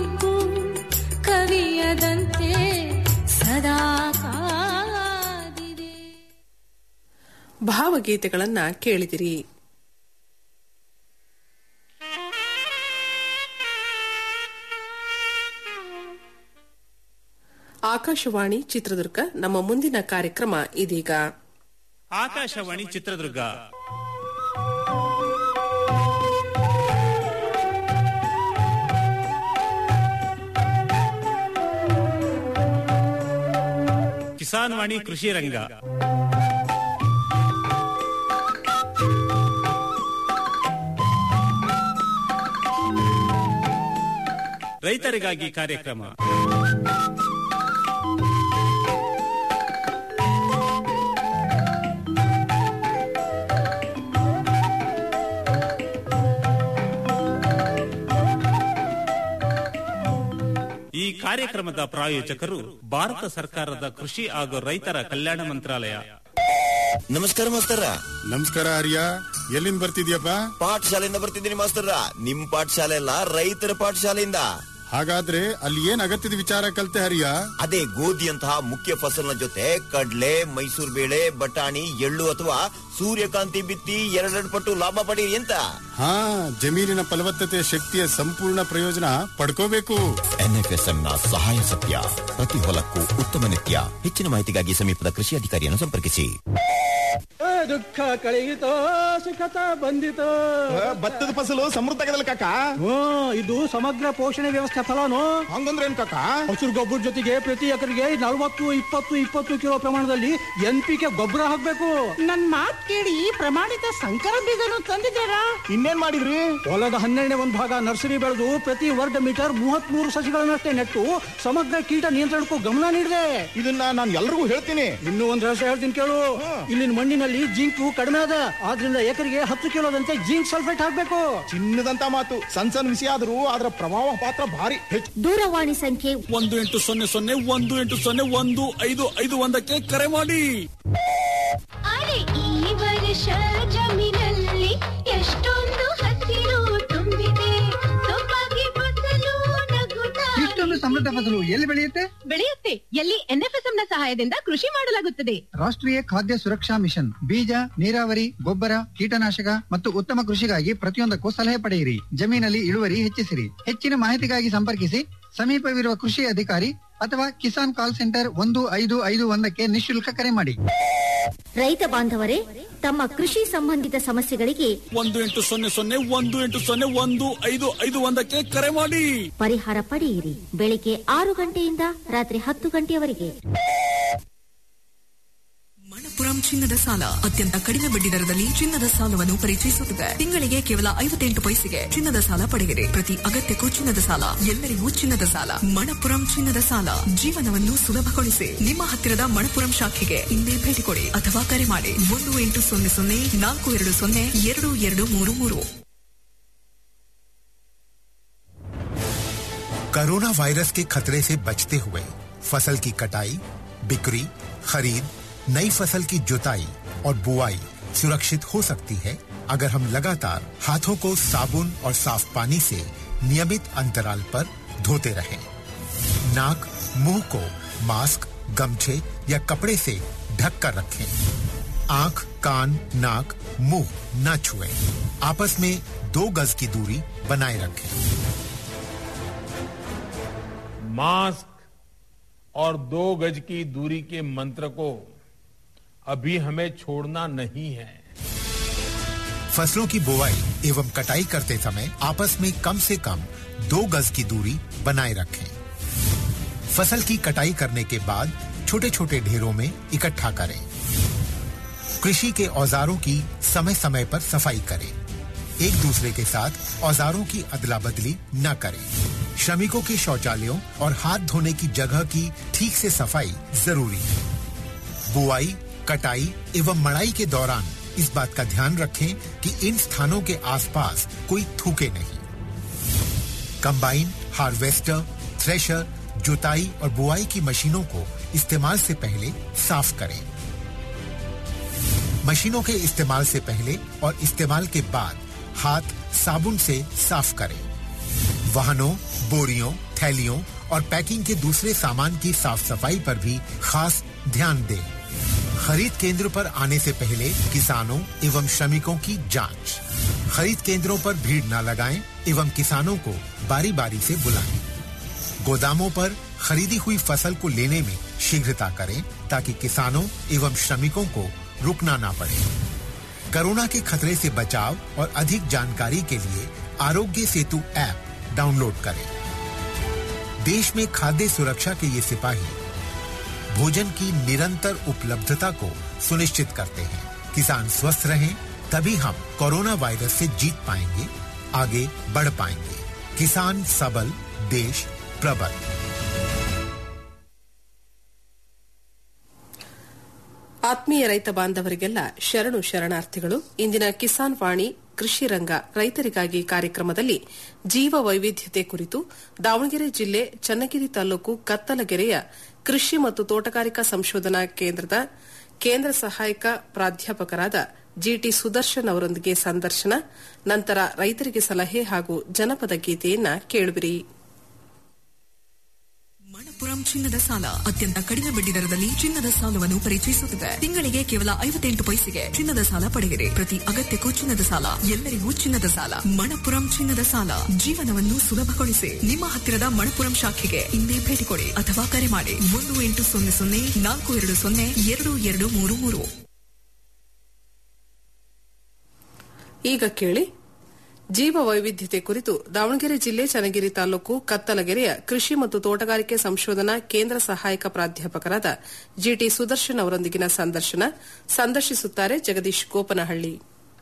ಮಬ್ಬು ಕವಿಯದಂತೆ ಸದಾ ಕಾದಿದೆ ಭಾವಗೀತೆಗಳನ್ನ ಕೇಳಿದಿರಿ ಆಕಾಶವಾಣಿ ಚಿತ್ರದುರ್ಗ ನಮ್ಮ ಮುಂದಿನ ಕಾರ್ಯಕ್ರಮ ಇದೀಗ ಆಕಾಶವಾಣಿ ಚಿತ್ರದುರ್ಗ ಕಿಸಾನ್ ವಾಣಿ ಕೃಷಿ ರಂಗ ರೈತರಿಗಾಗಿ ಕಾರ್ಯಕ್ರಮ ಈ ಕಾರ್ಯಕ್ರಮದ ಪ್ರಾಯೋಜಕರು ಭಾರತ ಸರ್ಕಾರದ ಕೃಷಿ ಹಾಗೂ ರೈತರ ಕಲ್ಯಾಣ ಮಂತ್ರಾಲಯ ನಮಸ್ಕಾರ ಮಾಸ್ತರ ನಮಸ್ಕಾರ ಹರಿಯ ಎಲ್ಲಿಂದ ಬರ್ತಿದ್ಯಪ್ಪ ಪಾಠಶಾಲೆಯಿಂದ ಬರ್ತಿದ್ದೀನಿ ಮಾಸ್ತರ ನಿಮ್ ಪಾಠಶಾಲೆ ಅಲ್ಲ ರೈತರ ಪಾಠಶಾಲೆಯಿಂದ ಹಾಗಾದ್ರೆ ಅಲ್ಲಿ ಏನ್ ಅಗತ್ಯದ ವಿಚಾರ ಕಲ್ತೆ ಹರಿಯ ಅದೇ ಗೋಧಿಯಂತಹ ಮುಖ್ಯ ಫಸಲಿನ ಜೊತೆ ಕಡ್ಲೆ ಮೈಸೂರು ಬೇಳೆ ಬಟಾಣಿ ಎಳ್ಳು ಅಥವಾ ಸೂರ್ಯಕಾಂತಿ ಬಿತ್ತಿ ಎರಡೆರಡು ಪಟ್ಟು ಲಾಭ ಪಡೀರಿ ಅಂತ ಹಾ ಜಮೀನಿನ ಫಲವತ್ತತೆಯ ಶಕ್ತಿಯ ಸಂಪೂರ್ಣ ಪ್ರಯೋಜನ ಪಡ್ಕೋಬೇಕು ಎನ್ಎಫ್ಎಸ್ಎಂ ನ ಸಹಾಯ ಸತ್ಯ ಪ್ರತಿ ಹೊಲಕ್ಕೂ ಉತ್ತಮ ನಿತ್ಯ ಹೆಚ್ಚಿನ ಮಾಹಿತಿಗಾಗಿ ಸಮೀಪದ ಕೃಷಿ ಅಧಿಕಾರಿಯನ್ನು ಸಂಪರ್ಕಿಸಿ ದುಃಖ ಕಳೆಯಿತೋ ಸುಖತ ಬಂದಿತೋ ಭತ್ತದ ಫಸಲು ಸಮೃದ್ಧ ಆಗದಲ್ಲ ಕಾಕ ಹ್ಮ್ ಇದು ಸಮಗ್ರ ಪೋಷಣೆ ವ್ಯವಸ್ಥೆ ಫಲನು ಹಂಗಂದ್ರೆ ಏನ್ ಕಾಕ ಹಸಿರು ಗೊಬ್ಬರ ಜೊತೆಗೆ ಪ್ರತಿ ಎಕರೆಗೆ ನಲವತ್ತು ಇಪ್ಪತ್ತು ಇಪ್ಪತ್ತು ಕಿಲೋ ಪ್ರಮಾಣದಲ್ಲಿ ಎನ್ ಪಿ ಕೆ ಗೊಬ್ಬರ ಹಾಕ್ಬೇಕು ನನ್ ಮಾತ್ ಕೇಳಿ ಪ್ರಮಾಣಿತ ಸಂಕರ ಬೀಜನು ತಂದಿದ್ದಾರಾ ಇನ್ನೇನ್ ಮಾಡಿದ್ರಿ ಹೊಲದ ಹನ್ನೆರಡನೇ ಒಂದು ಭಾಗ ನರ್ಸರಿ ಬೆಳೆದು ಪ್ರತಿ ವರ್ಗ ಮೀಟರ್ ಮೂವತ್ತ್ ಮೂರು ಸಸಿಗಳನ್ನಷ್ಟೇ ನೆಟ್ಟು ಸಮಗ್ರ ಕೀಟ ನಿಯಂತ್ರಣಕ್ಕೂ ಗಮನ ನೀಡಿದೆ ಇದನ್ನ ನಾನು ಎಲ್ರಿಗೂ ಹೇಳ್ತೀನಿ ಇನ್ನೂ ಒಂದ್ ರಹಸ್ಯ ಹೇಳ್ತೀನಿ ಕೇಳು ಇಲ್ಲಿನ ಮಣ್ಣಿನಲ್ಲಿ ಜಿಂಕು ಕಡಿಮೆ ಅದ ಆದ್ರಿಂದ ಎಕರೆಗೆ ಹತ್ತು ಕಿಲೋದಂತೆ ಜಿಂಕ್ ಸಲ್ಫೇಟ್ ಹಾಕ್ಬೇಕು ಚಿನ್ನದಂತ ಮಾತು ಸಣ್ಣ ಸಣ್ಣ ವಿಷಯ ಆದ್ರೂ ಅದರ ಪ್ರಭಾವ ಪಾತ್ರ ಭಾರಿ ಹೆಚ್ಚು ದೂರವಾಣಿ ಸಂಖ್ಯೆ ಒಂದು ಎಂಟು ಸೊನ್ನೆ ಸೊನ್ನೆ ಒಂದು ಎಂಟು ಸೊನ್ನೆ ಒಂದು ಐದು ಐದು ಒಂದಕ್ಕೆ ಕರೆ ಮಾಡಿ ಅರೆ ಈ ವರ್ಷ ಜಮೀನಲ್ಲಿ ಎಷ್ಟೊಂದು ಹಸಿರು ತುಂಬಿದೆ ಸೊಬಗೆ ಫಸಲು ನಗುತ್ತಾ ಇಷ್ಟೊಂದು ಸಮೃದ್ಧ ಫಸಲು ಎಲ್ಲಿ ಬೆಳೆಯುತ್ತೆ ಬೆಳೆಯುತ್ತೆ ಎಲ್ಲಿ ಎನ್ಎಫ್ಎಸ್ಎಂ ನ ಸಹಾಯದಿಂದ ಕೃಷಿ ಮಾಡಲಾಗುತ್ತದೆ ರಾಷ್ಟ್ರೀಯ ಖಾದ್ಯ ಸುರಕ್ಷಾ ಮಿಷನ್ ಬೀಜ ನೀರಾವರಿ ಗೊಬ್ಬರ ಕೀಟನಾಶಕ ಮತ್ತು ಉತ್ತಮ ಕೃಷಿಗಾಗಿ ಪ್ರತಿಯೊಂದಕ್ಕೂ ಸಲಹೆ ಪಡೆಯಿರಿ ಜಮೀನಲ್ಲಿ ಇಳುವರಿ ಹೆಚ್ಚಿಸಿರಿ ಹೆಚ್ಚಿನ ಮಾಹಿತಿಗಾಗಿ ಸಂಪರ್ಕಿಸಿ ಸಮೀಪವಿರುವ ಕೃಷಿ ಅಧಿಕಾರಿ ಅಥವಾ ಕಿಸಾನ್ ಕಾಲ್ ಸೆಂಟರ್ ಒಂದು ಐದು ಐದು ಒಂದಕ್ಕೆ ನಿಶುಲ್ಕ ಕರೆ ಮಾಡಿ ರೈತ ಬಾಂಧವರೇ ತಮ್ಮ ಕೃಷಿ ಸಂಬಂಧಿತ ಸಮಸ್ಯೆಗಳಿಗೆ ಒಂದು ಎಂಟು ಸೊನ್ನೆ ಸೊನ್ನೆ ಒಂದು ಎಂಟು ಸೊನ್ನೆ ಒಂದು ಐದು ಐದು ಒಂದಕ್ಕೆ ಕರೆ ಮಾಡಿ ಪರಿಹಾರ ಪಡೆಯಿರಿ ಬೆಳಿಗ್ಗೆ ಆರು ಗಂಟೆಯಿಂದ ರಾತ್ರಿ ಹತ್ತು ಗಂಟೆಯವರೆಗೆ ಮಣಪುರಂ ಚಿನ್ನದ ಸಾಲ ಅತ್ಯಂತ ಕಡಿಮೆ ಬಡ್ಡಿ ದರದಲ್ಲಿ ಚಿನ್ನದ ಸಾಲವನ್ನು ಪರಿಚಯಿಸುತ್ತದೆ ತಿಂಗಳಿಗೆ ಕೇವಲ ಐವತ್ತೆಂಟು ಪೈಸೆಗೆ ಚಿನ್ನದ ಸಾಲ ಪಡೆಯಿರಿ ಪ್ರತಿ ಅಗತ್ಯಕ್ಕೂ ಚಿನ್ನದ ಸಾಲ ಎಲ್ಲರಿಗೂ ಚಿನ್ನದ ಸಾಲ ಮಣಪುರಂ ಚಿನ್ನದ ಸಾಲ ಜೀವನವನ್ನು ಸುಲಭಗೊಳಿಸಿ ನಿಮ್ಮ ಹತ್ತಿರದ ಮಣಪುರಂ ಶಾಖೆಗೆ ಇಂದೇ ಭೇಟಿ ಕೊಡಿ ಅಥವಾ ಕರೆ ಮಾಡಿ ಒಂದು ಎಂಟು ಸೊನ್ನೆ ಸೊನ್ನೆ ನಾಲ್ಕು ಎರಡು ಸೊನ್ನೆ ಎರಡು ಎರಡು ಮೂರು ಮೂರು कोरोना वायरस के खतरे से बचते हुए फसल की कटाई बिक्री खरीद नई फसल की जुताई और बुआई सुरक्षित हो सकती है अगर हम लगातार हाथों को साबुन और साफ पानी से नियमित अंतराल पर धोते रहें। नाक मुंह को मास्क गमछे या कपड़े से ढक कर रखें आंख कान नाक मुंह न छुएं। आपस में दो गज की दूरी बनाए रखें मास्क और दो गज की दूरी के मंत्र को अभी हमें छोड़ना नहीं है फसलों की बुवाई एवं कटाई करते समय आपस में कम से कम दो गज की दूरी बनाए रखें फसल की कटाई करने के बाद छोटे छोटे ढेरों में इकट्ठा करें कृषि के औजारों की समय समय पर सफाई करें एक दूसरे के साथ औजारों की अदला बदली न करें श्रमिकों के शौचालयों और हाथ धोने की जगह की ठीक से सफाई जरूरी है बुआई कटाई एवं मड़ाई के दौरान इस बात का ध्यान रखें कि इन स्थानों के आसपास कोई थूके नहीं कंबाइन हार्वेस्टर थ्रेशर जुताई और बुआई की मशीनों को इस्तेमाल से पहले साफ करें मशीनों के इस्तेमाल से पहले और इस्तेमाल के बाद हाथ साबुन से साफ करें वाहनों बोरियों थैलियों और पैकिंग के दूसरे सामान की साफ सफाई पर भी खास ध्यान दें खरीद केंद्र पर आने से पहले किसानों एवं श्रमिकों की जांच खरीद केंद्रों पर भीड़ न लगाएं एवं किसानों को बारी बारी से बुलाएं गोदामों पर खरीदी हुई फसल को लेने में शीघ्रता करें ताकि किसानों एवं श्रमिकों को रुकना ना पड़े कोरोना के खतरे से बचाव और अधिक जानकारी के लिए आरोग्य सेतु ऐप डाउनलोड करें देश में खाद्य सुरक्षा के ये सिपाही भोजन की निरंतर उपलब्धता को सुनिश्चित करते हैं किसान स्वस्थ रहें तभी हम कोरोना वायरस से जीत पाएंगे आगे बढ़ पाएंगे किसान सबल देश प्रबल ಆತ್ಮೀಯ ರೈತ ಬಾಂಧವರಿಗೆಲ್ಲ ಶರಣು ಶರಣಾರ್ಥಿಗಳು ಇಂದಿನ ಕಿಸಾನ್ ವಾಣಿ ಕೃಷಿ ರಂಗ ರೈತರಿಗಾಗಿ ಕಾರ್ಯಕ್ರಮದಲ್ಲಿ ಜೀವ ವೈವಿಧ್ಯತೆ ಕುರಿತು ದಾವಣಗೆರೆ ಜಿಲ್ಲೆ ಚನ್ನಗಿರಿ ತಾಲೂಕು ಕತ್ತಲಗೆರೆಯ ಕೃಷಿ ಮತ್ತು ತೋಟಗಾರಿಕಾ ಸಂಶೋಧನಾ ಕೇಂದ್ರದ ಕೇಂದ್ರ ಸಹಾಯಕ ಪ್ರಾಧ್ಯಾಪಕರಾದ ಜಿಟಿ ಸುದರ್ಶನ್ ಅವರೊಂದಿಗೆ ಸಂದರ್ಶನ ನಂತರ ರೈತರಿಗೆ ಸಲಹೆ ಹಾಗೂ ಜನಪದ ಗೀತೆಯನ್ನ ಕೇಳುವಿರಿ ಮಣಪುರಂ ಚಿನ್ನದ ಸಾಲ ಅತ್ಯಂತ ಕಡಿಮೆ ಬಡ್ಡಿ ದರದಲ್ಲಿ ಚಿನ್ನದ ಸಾಲವನ್ನು ಪರಿಚಯಿಸುತ್ತದೆ ತಿಂಗಳಿಗೆ ಕೇವಲ ಐವತ್ತೆಂಟು ಪೈಸೆಗೆ ಚಿನ್ನದ ಸಾಲ ಪಡೆಯಿರಿ ಪ್ರತಿ ಅಗತ್ಯಕ್ಕೂ ಚಿನ್ನದ ಸಾಲ ಎಲ್ಲರಿಗೂ ಚಿನ್ನದ ಸಾಲ ಮಣಪುರಂ ಚಿನ್ನದ ಸಾಲ ಜೀವನವನ್ನು ಸುಲಭಗೊಳಿಸಿ ನಿಮ್ಮ ಹತ್ತಿರದ ಮಣಪುರಂ ಶಾಖೆಗೆ ಇಂದೇ ಭೇಟಿ ಕೊಡಿ ಅಥವಾ ಕರೆ ಮಾಡಿ ಒಂದು ಎಂಟು ಸೊನ್ನೆ ಸೊನ್ನೆ ನಾಲ್ಕು ಎರಡು ಸೊನ್ನೆ ಎರಡು ಎರಡು ಮೂರು ಮೂರು ಈಗ ಕೇಳಿ ಜೀವ ವೈವಿಧ್ಯತೆ ಕುರಿತು ದಾವಣಗೆರೆ ಜಿಲ್ಲೆ ಚನ್ನಗಿರಿ ತಾಲೂಕು ಕತ್ತಲಗೆರೆಯ ಕೃಷಿ ಮತ್ತು ತೋಟಗಾರಿಕೆ ಸಂಶೋಧನಾ ಕೇಂದ್ರ ಸಹಾಯಕ ಪ್ರಾಧ್ಯಾಪಕರಾದ ಜಿಟಿ ಸುದರ್ಶನ್ ಅವರೊಂದಿಗಿನ ಸಂದರ್ಶನ ಸಂದರ್ಶಿಸುತ್ತಾರೆ ಜಗದೀಶ್ ಗೋಪನಹಳ್ಳಿ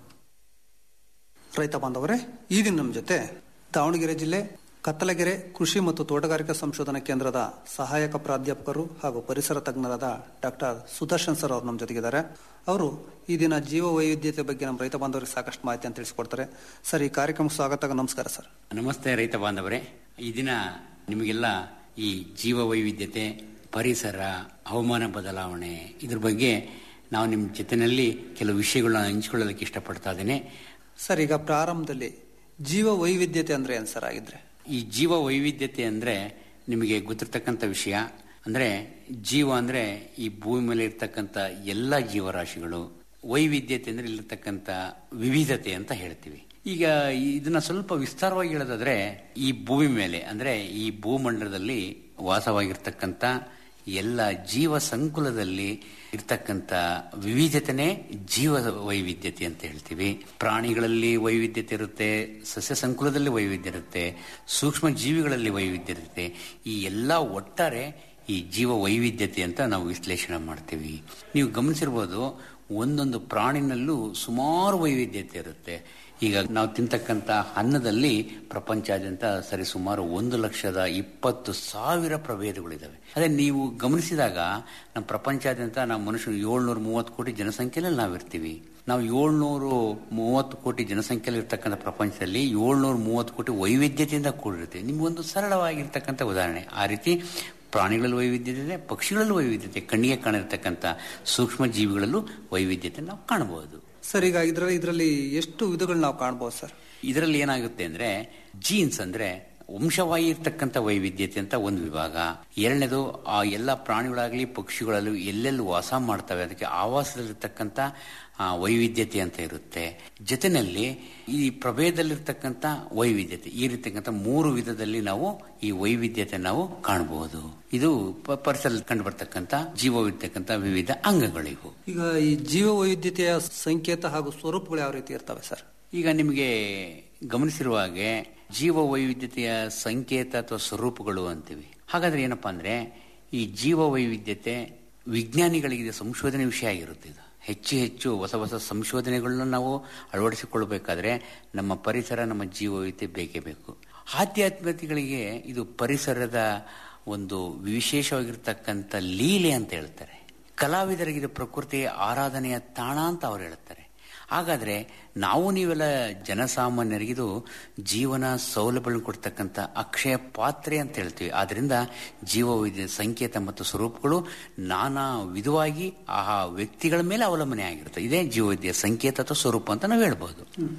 ರೈತ ಬಾಂಧವರೇ ಈ ದಿನ ನಮ್ಮ ಜೊತೆ ದಾವಣಗೆರೆ ಜಿಲ್ಲೆ ಕತ್ತಲಗೆರೆ ಕೃಷಿ ಮತ್ತು ತೋಟಗಾರಿಕಾ ಸಂಶೋಧನಾ ಕೇಂದ್ರದ ಸಹಾಯಕ ಪ್ರಾಧ್ಯಾಪಕರು ಹಾಗೂ ಪರಿಸರ ತಜ್ಞರಾದ ಡಾಕ್ಟರ್ ಸುದರ್ಶನ್ ಸರ್ ಅವರು ನಮ್ಮ ಜೊತೆಗಿದ್ದಾರೆ ಅವರು ಈ ದಿನ ಜೀವ ವೈವಿಧ್ಯತೆ ಬಗ್ಗೆ ನಮ್ಮ ರೈತ ಬಾಂಧವರಿಗೆ ಸಾಕಷ್ಟು ಮಾಹಿತಿಯನ್ನು ತಿಳಿಸಿಕೊಡ್ತಾರೆ ಸರ್ ಈ ಕಾರ್ಯಕ್ರಮಕ್ಕೆ ಸ್ವಾಗತ ನಮಸ್ಕಾರ ಸರ್ ನಮಸ್ತೆ ರೈತ ಬಾಂಧವರೇ ಈ ದಿನ ನಿಮಗೆಲ್ಲ ಈ ಜೀವ ವೈವಿಧ್ಯತೆ ಪರಿಸರ ಹವಾಮಾನ ಬದಲಾವಣೆ ಇದ್ರ ಬಗ್ಗೆ ನಾವು ನಿಮ್ಮ ಜೊತೆಯಲ್ಲಿ ಕೆಲವು ವಿಷಯಗಳನ್ನ ಹಂಚಿಕೊಳ್ಳೋದಕ್ಕೆ ಇಷ್ಟಪಡ್ತಾ ಇದ್ದೇನೆ ಸರ್ ಈಗ ಪ್ರಾರಂಭದಲ್ಲಿ ಜೀವ ವೈವಿಧ್ಯತೆ ಅಂದ್ರೆ ಏನ್ ಸರ್ ಆಗಿದ್ರೆ ಈ ಜೀವ ವೈವಿಧ್ಯತೆ ಅಂದ್ರೆ ನಿಮಗೆ ಗೊತ್ತಿರ್ತಕ್ಕಂಥ ವಿಷಯ ಅಂದ್ರೆ ಜೀವ ಅಂದ್ರೆ ಈ ಭೂಮಿ ಮೇಲೆ ಇರ್ತಕ್ಕಂಥ ಎಲ್ಲ ಜೀವರಾಶಿಗಳು ವೈವಿಧ್ಯತೆ ಅಂದ್ರೆ ಇಲ್ಲಿರ್ತಕ್ಕಂಥ ವಿವಿಧತೆ ಅಂತ ಹೇಳ್ತೀವಿ ಈಗ ಇದನ್ನ ಸ್ವಲ್ಪ ವಿಸ್ತಾರವಾಗಿ ಹೇಳೋದಾದ್ರೆ ಈ ಭೂಮಿ ಮೇಲೆ ಅಂದ್ರೆ ಈ ಭೂಮಂಡಲದಲ್ಲಿ ವಾಸವಾಗಿರ್ತಕ್ಕಂಥ ಎಲ್ಲ ಜೀವ ಸಂಕುಲದಲ್ಲಿ ಇರ್ತಕ್ಕಂಥ ವಿವಿಧತೆನೇ ಜೀವ ವೈವಿಧ್ಯತೆ ಅಂತ ಹೇಳ್ತೀವಿ ಪ್ರಾಣಿಗಳಲ್ಲಿ ವೈವಿಧ್ಯತೆ ಇರುತ್ತೆ ಸಸ್ಯ ಸಂಕುಲದಲ್ಲಿ ವೈವಿಧ್ಯ ಇರುತ್ತೆ ಸೂಕ್ಷ್ಮ ಜೀವಿಗಳಲ್ಲಿ ವೈವಿಧ್ಯ ಇರುತ್ತೆ ಈ ಎಲ್ಲ ಒಟ್ಟಾರೆ ಈ ಜೀವ ವೈವಿಧ್ಯತೆ ಅಂತ ನಾವು ವಿಶ್ಲೇಷಣೆ ಮಾಡ್ತೀವಿ ನೀವು ಗಮನಿಸಿರ್ಬೋದು ಒಂದೊಂದು ಪ್ರಾಣಿನಲ್ಲೂ ಸುಮಾರು ವೈವಿಧ್ಯತೆ ಇರುತ್ತೆ ಈಗ ನಾವು ತಿಂತಕ್ಕಂಥ ಅನ್ನದಲ್ಲಿ ಪ್ರಪಂಚಾದ್ಯಂತ ಸರಿ ಸುಮಾರು ಒಂದು ಲಕ್ಷದ ಇಪ್ಪತ್ತು ಸಾವಿರ ಪ್ರಭೇದಗಳಿದ್ದಾವೆ ಅದೇ ನೀವು ಗಮನಿಸಿದಾಗ ನಮ್ಮ ಪ್ರಪಂಚಾದ್ಯಂತ ನಾವು ಮನುಷ್ಯರು ಏಳ್ನೂರ ಮೂವತ್ತು ಕೋಟಿ ಜನಸಂಖ್ಯೆಯಲ್ಲಿ ನಾವಿರ್ತೀವಿ ನಾವು ಏಳ್ನೂರು ಮೂವತ್ತು ಕೋಟಿ ಜನಸಂಖ್ಯೆಯಲ್ಲಿ ಇರ್ತಕ್ಕಂಥ ಪ್ರಪಂಚದಲ್ಲಿ ಏಳ್ನೂರ ಮೂವತ್ತು ಕೋಟಿ ವೈವಿಧ್ಯತೆಯಿಂದ ಕೂಡಿರುತ್ತೆ ನಿಮ್ಗೊಂದು ಸರಳವಾಗಿರ್ತಕ್ಕಂಥ ಉದಾಹರಣೆ ಆ ರೀತಿ ಪ್ರಾಣಿಗಳಲ್ಲಿ ವೈವಿಧ್ಯತೆ ಇದೆ ಪಕ್ಷಿಗಳಲ್ಲೂ ವೈವಿಧ್ಯತೆ ಕಣ್ಣಿಗೆ ಕಾಣಿರ್ತಕ್ಕಂಥ ಸೂಕ್ಷ್ಮ ಜೀವಿಗಳಲ್ಲೂ ವೈವಿಧ್ಯತೆ ನಾವು ಕಾಣಬಹುದು ಸರ್ ಈಗ ಇದರಲ್ಲಿ ಇದರಲ್ಲಿ ಎಷ್ಟು ವಿಧಗಳು ನಾವು ಕಾಣಬಹುದು ಸರ್ ಇದರಲ್ಲಿ ಏನಾಗುತ್ತೆ ಅಂದ್ರೆ ಜೀನ್ಸ್ ಅಂದ್ರೆ ವಂಶವಾಹಿ ಇರ್ತಕ್ಕಂಥ ವೈವಿಧ್ಯತೆ ಅಂತ ಒಂದು ವಿಭಾಗ ಎರಡನೇದು ಆ ಎಲ್ಲ ಪ್ರಾಣಿಗಳಾಗಲಿ ಪಕ್ಷಿಗಳಲ್ಲೂ ಎಲ್ಲೆಲ್ಲಿ ವಾಸ ಮಾಡ್ತವೆ ಅದಕ್ಕೆ ಆವಾಸದಲ್ಲಿರ್ತಕ್ಕಂಥ ವೈವಿಧ್ಯತೆ ಅಂತ ಇರುತ್ತೆ ಜೊತೆಯಲ್ಲಿ ಈ ಪ್ರಭೇದದಲ್ಲಿರ್ತಕ್ಕಂಥ ವೈವಿಧ್ಯತೆ ಈ ರೀತಿರ್ತಕ್ಕಂಥ ಮೂರು ವಿಧದಲ್ಲಿ ನಾವು ಈ ವೈವಿಧ್ಯತೆ ನಾವು ಕಾಣಬಹುದು ಇದು ಪರಿಸರದಲ್ಲಿ ಕಂಡು ಬರ್ತಕ್ಕಂಥ ಜೀವವಿರ್ತಕ್ಕಂಥ ವಿವಿಧ ಅಂಗಗಳಿವು ಈಗ ಈ ಜೀವ ವೈವಿಧ್ಯತೆಯ ಸಂಕೇತ ಹಾಗೂ ಸ್ವರೂಪಗಳು ಯಾವ ರೀತಿ ಇರ್ತವೆ ಸರ್ ಈಗ ನಿಮಗೆ ಗಮನಿಸಿರುವ ಹಾಗೆ ಜೀವ ವೈವಿಧ್ಯತೆಯ ಸಂಕೇತ ಅಥವಾ ಸ್ವರೂಪಗಳು ಅಂತೀವಿ ಹಾಗಾದ್ರೆ ಏನಪ್ಪಾ ಅಂದ್ರೆ ಈ ಜೀವ ವೈವಿಧ್ಯತೆ ವಿಜ್ಞಾನಿಗಳಿಗೆ ಸಂಶೋಧನೆ ವಿಷಯ ಆಗಿರುತ್ತೆ ಇದು ಹೆಚ್ಚು ಹೆಚ್ಚು ಹೊಸ ಹೊಸ ಸಂಶೋಧನೆಗಳನ್ನ ನಾವು ಅಳವಡಿಸಿಕೊಳ್ಬೇಕಾದ್ರೆ ನಮ್ಮ ಪರಿಸರ ನಮ್ಮ ಜೀವ ವೈವಿಧ್ಯತೆ ಬೇಕೇ ಬೇಕು ಆಧ್ಯಾತ್ಮಿಕಗಳಿಗೆ ಇದು ಪರಿಸರದ ಒಂದು ವಿಶೇಷವಾಗಿರ್ತಕ್ಕಂಥ ಲೀಲೆ ಅಂತ ಹೇಳ್ತಾರೆ ಕಲಾವಿದರಿಗೆ ಇದು ಪ್ರಕೃತಿಯ ಆರಾಧನೆಯ ತಾಣ ಅಂತ ಅವ್ರು ಹೇಳ್ತಾರೆ ಹಾಗಾದ್ರೆ ನಾವು ನೀವೆಲ್ಲ ಜನಸಾಮಾನ್ಯರಿಗಿದು ಜೀವನ ಸೌಲಭ್ಯಗಳನ್ನು ಕೊಡ್ತಕ್ಕಂಥ ಅಕ್ಷಯ ಪಾತ್ರೆ ಅಂತ ಹೇಳ್ತೀವಿ ಆದ್ರಿಂದ ಜೀವವಿದ್ಯ ಸಂಕೇತ ಮತ್ತು ಸ್ವರೂಪಗಳು ನಾನಾ ವಿಧವಾಗಿ ಆ ವ್ಯಕ್ತಿಗಳ ಮೇಲೆ ಅವಲಂಬನೆ ಆಗಿರುತ್ತೆ ಇದೇ ಜೀವವಿದ್ಯ ಸಂಕೇತ ಅಥವಾ ಸ್ವರೂಪ ಅಂತ ನಾವು ಹೇಳ್ಬೋದು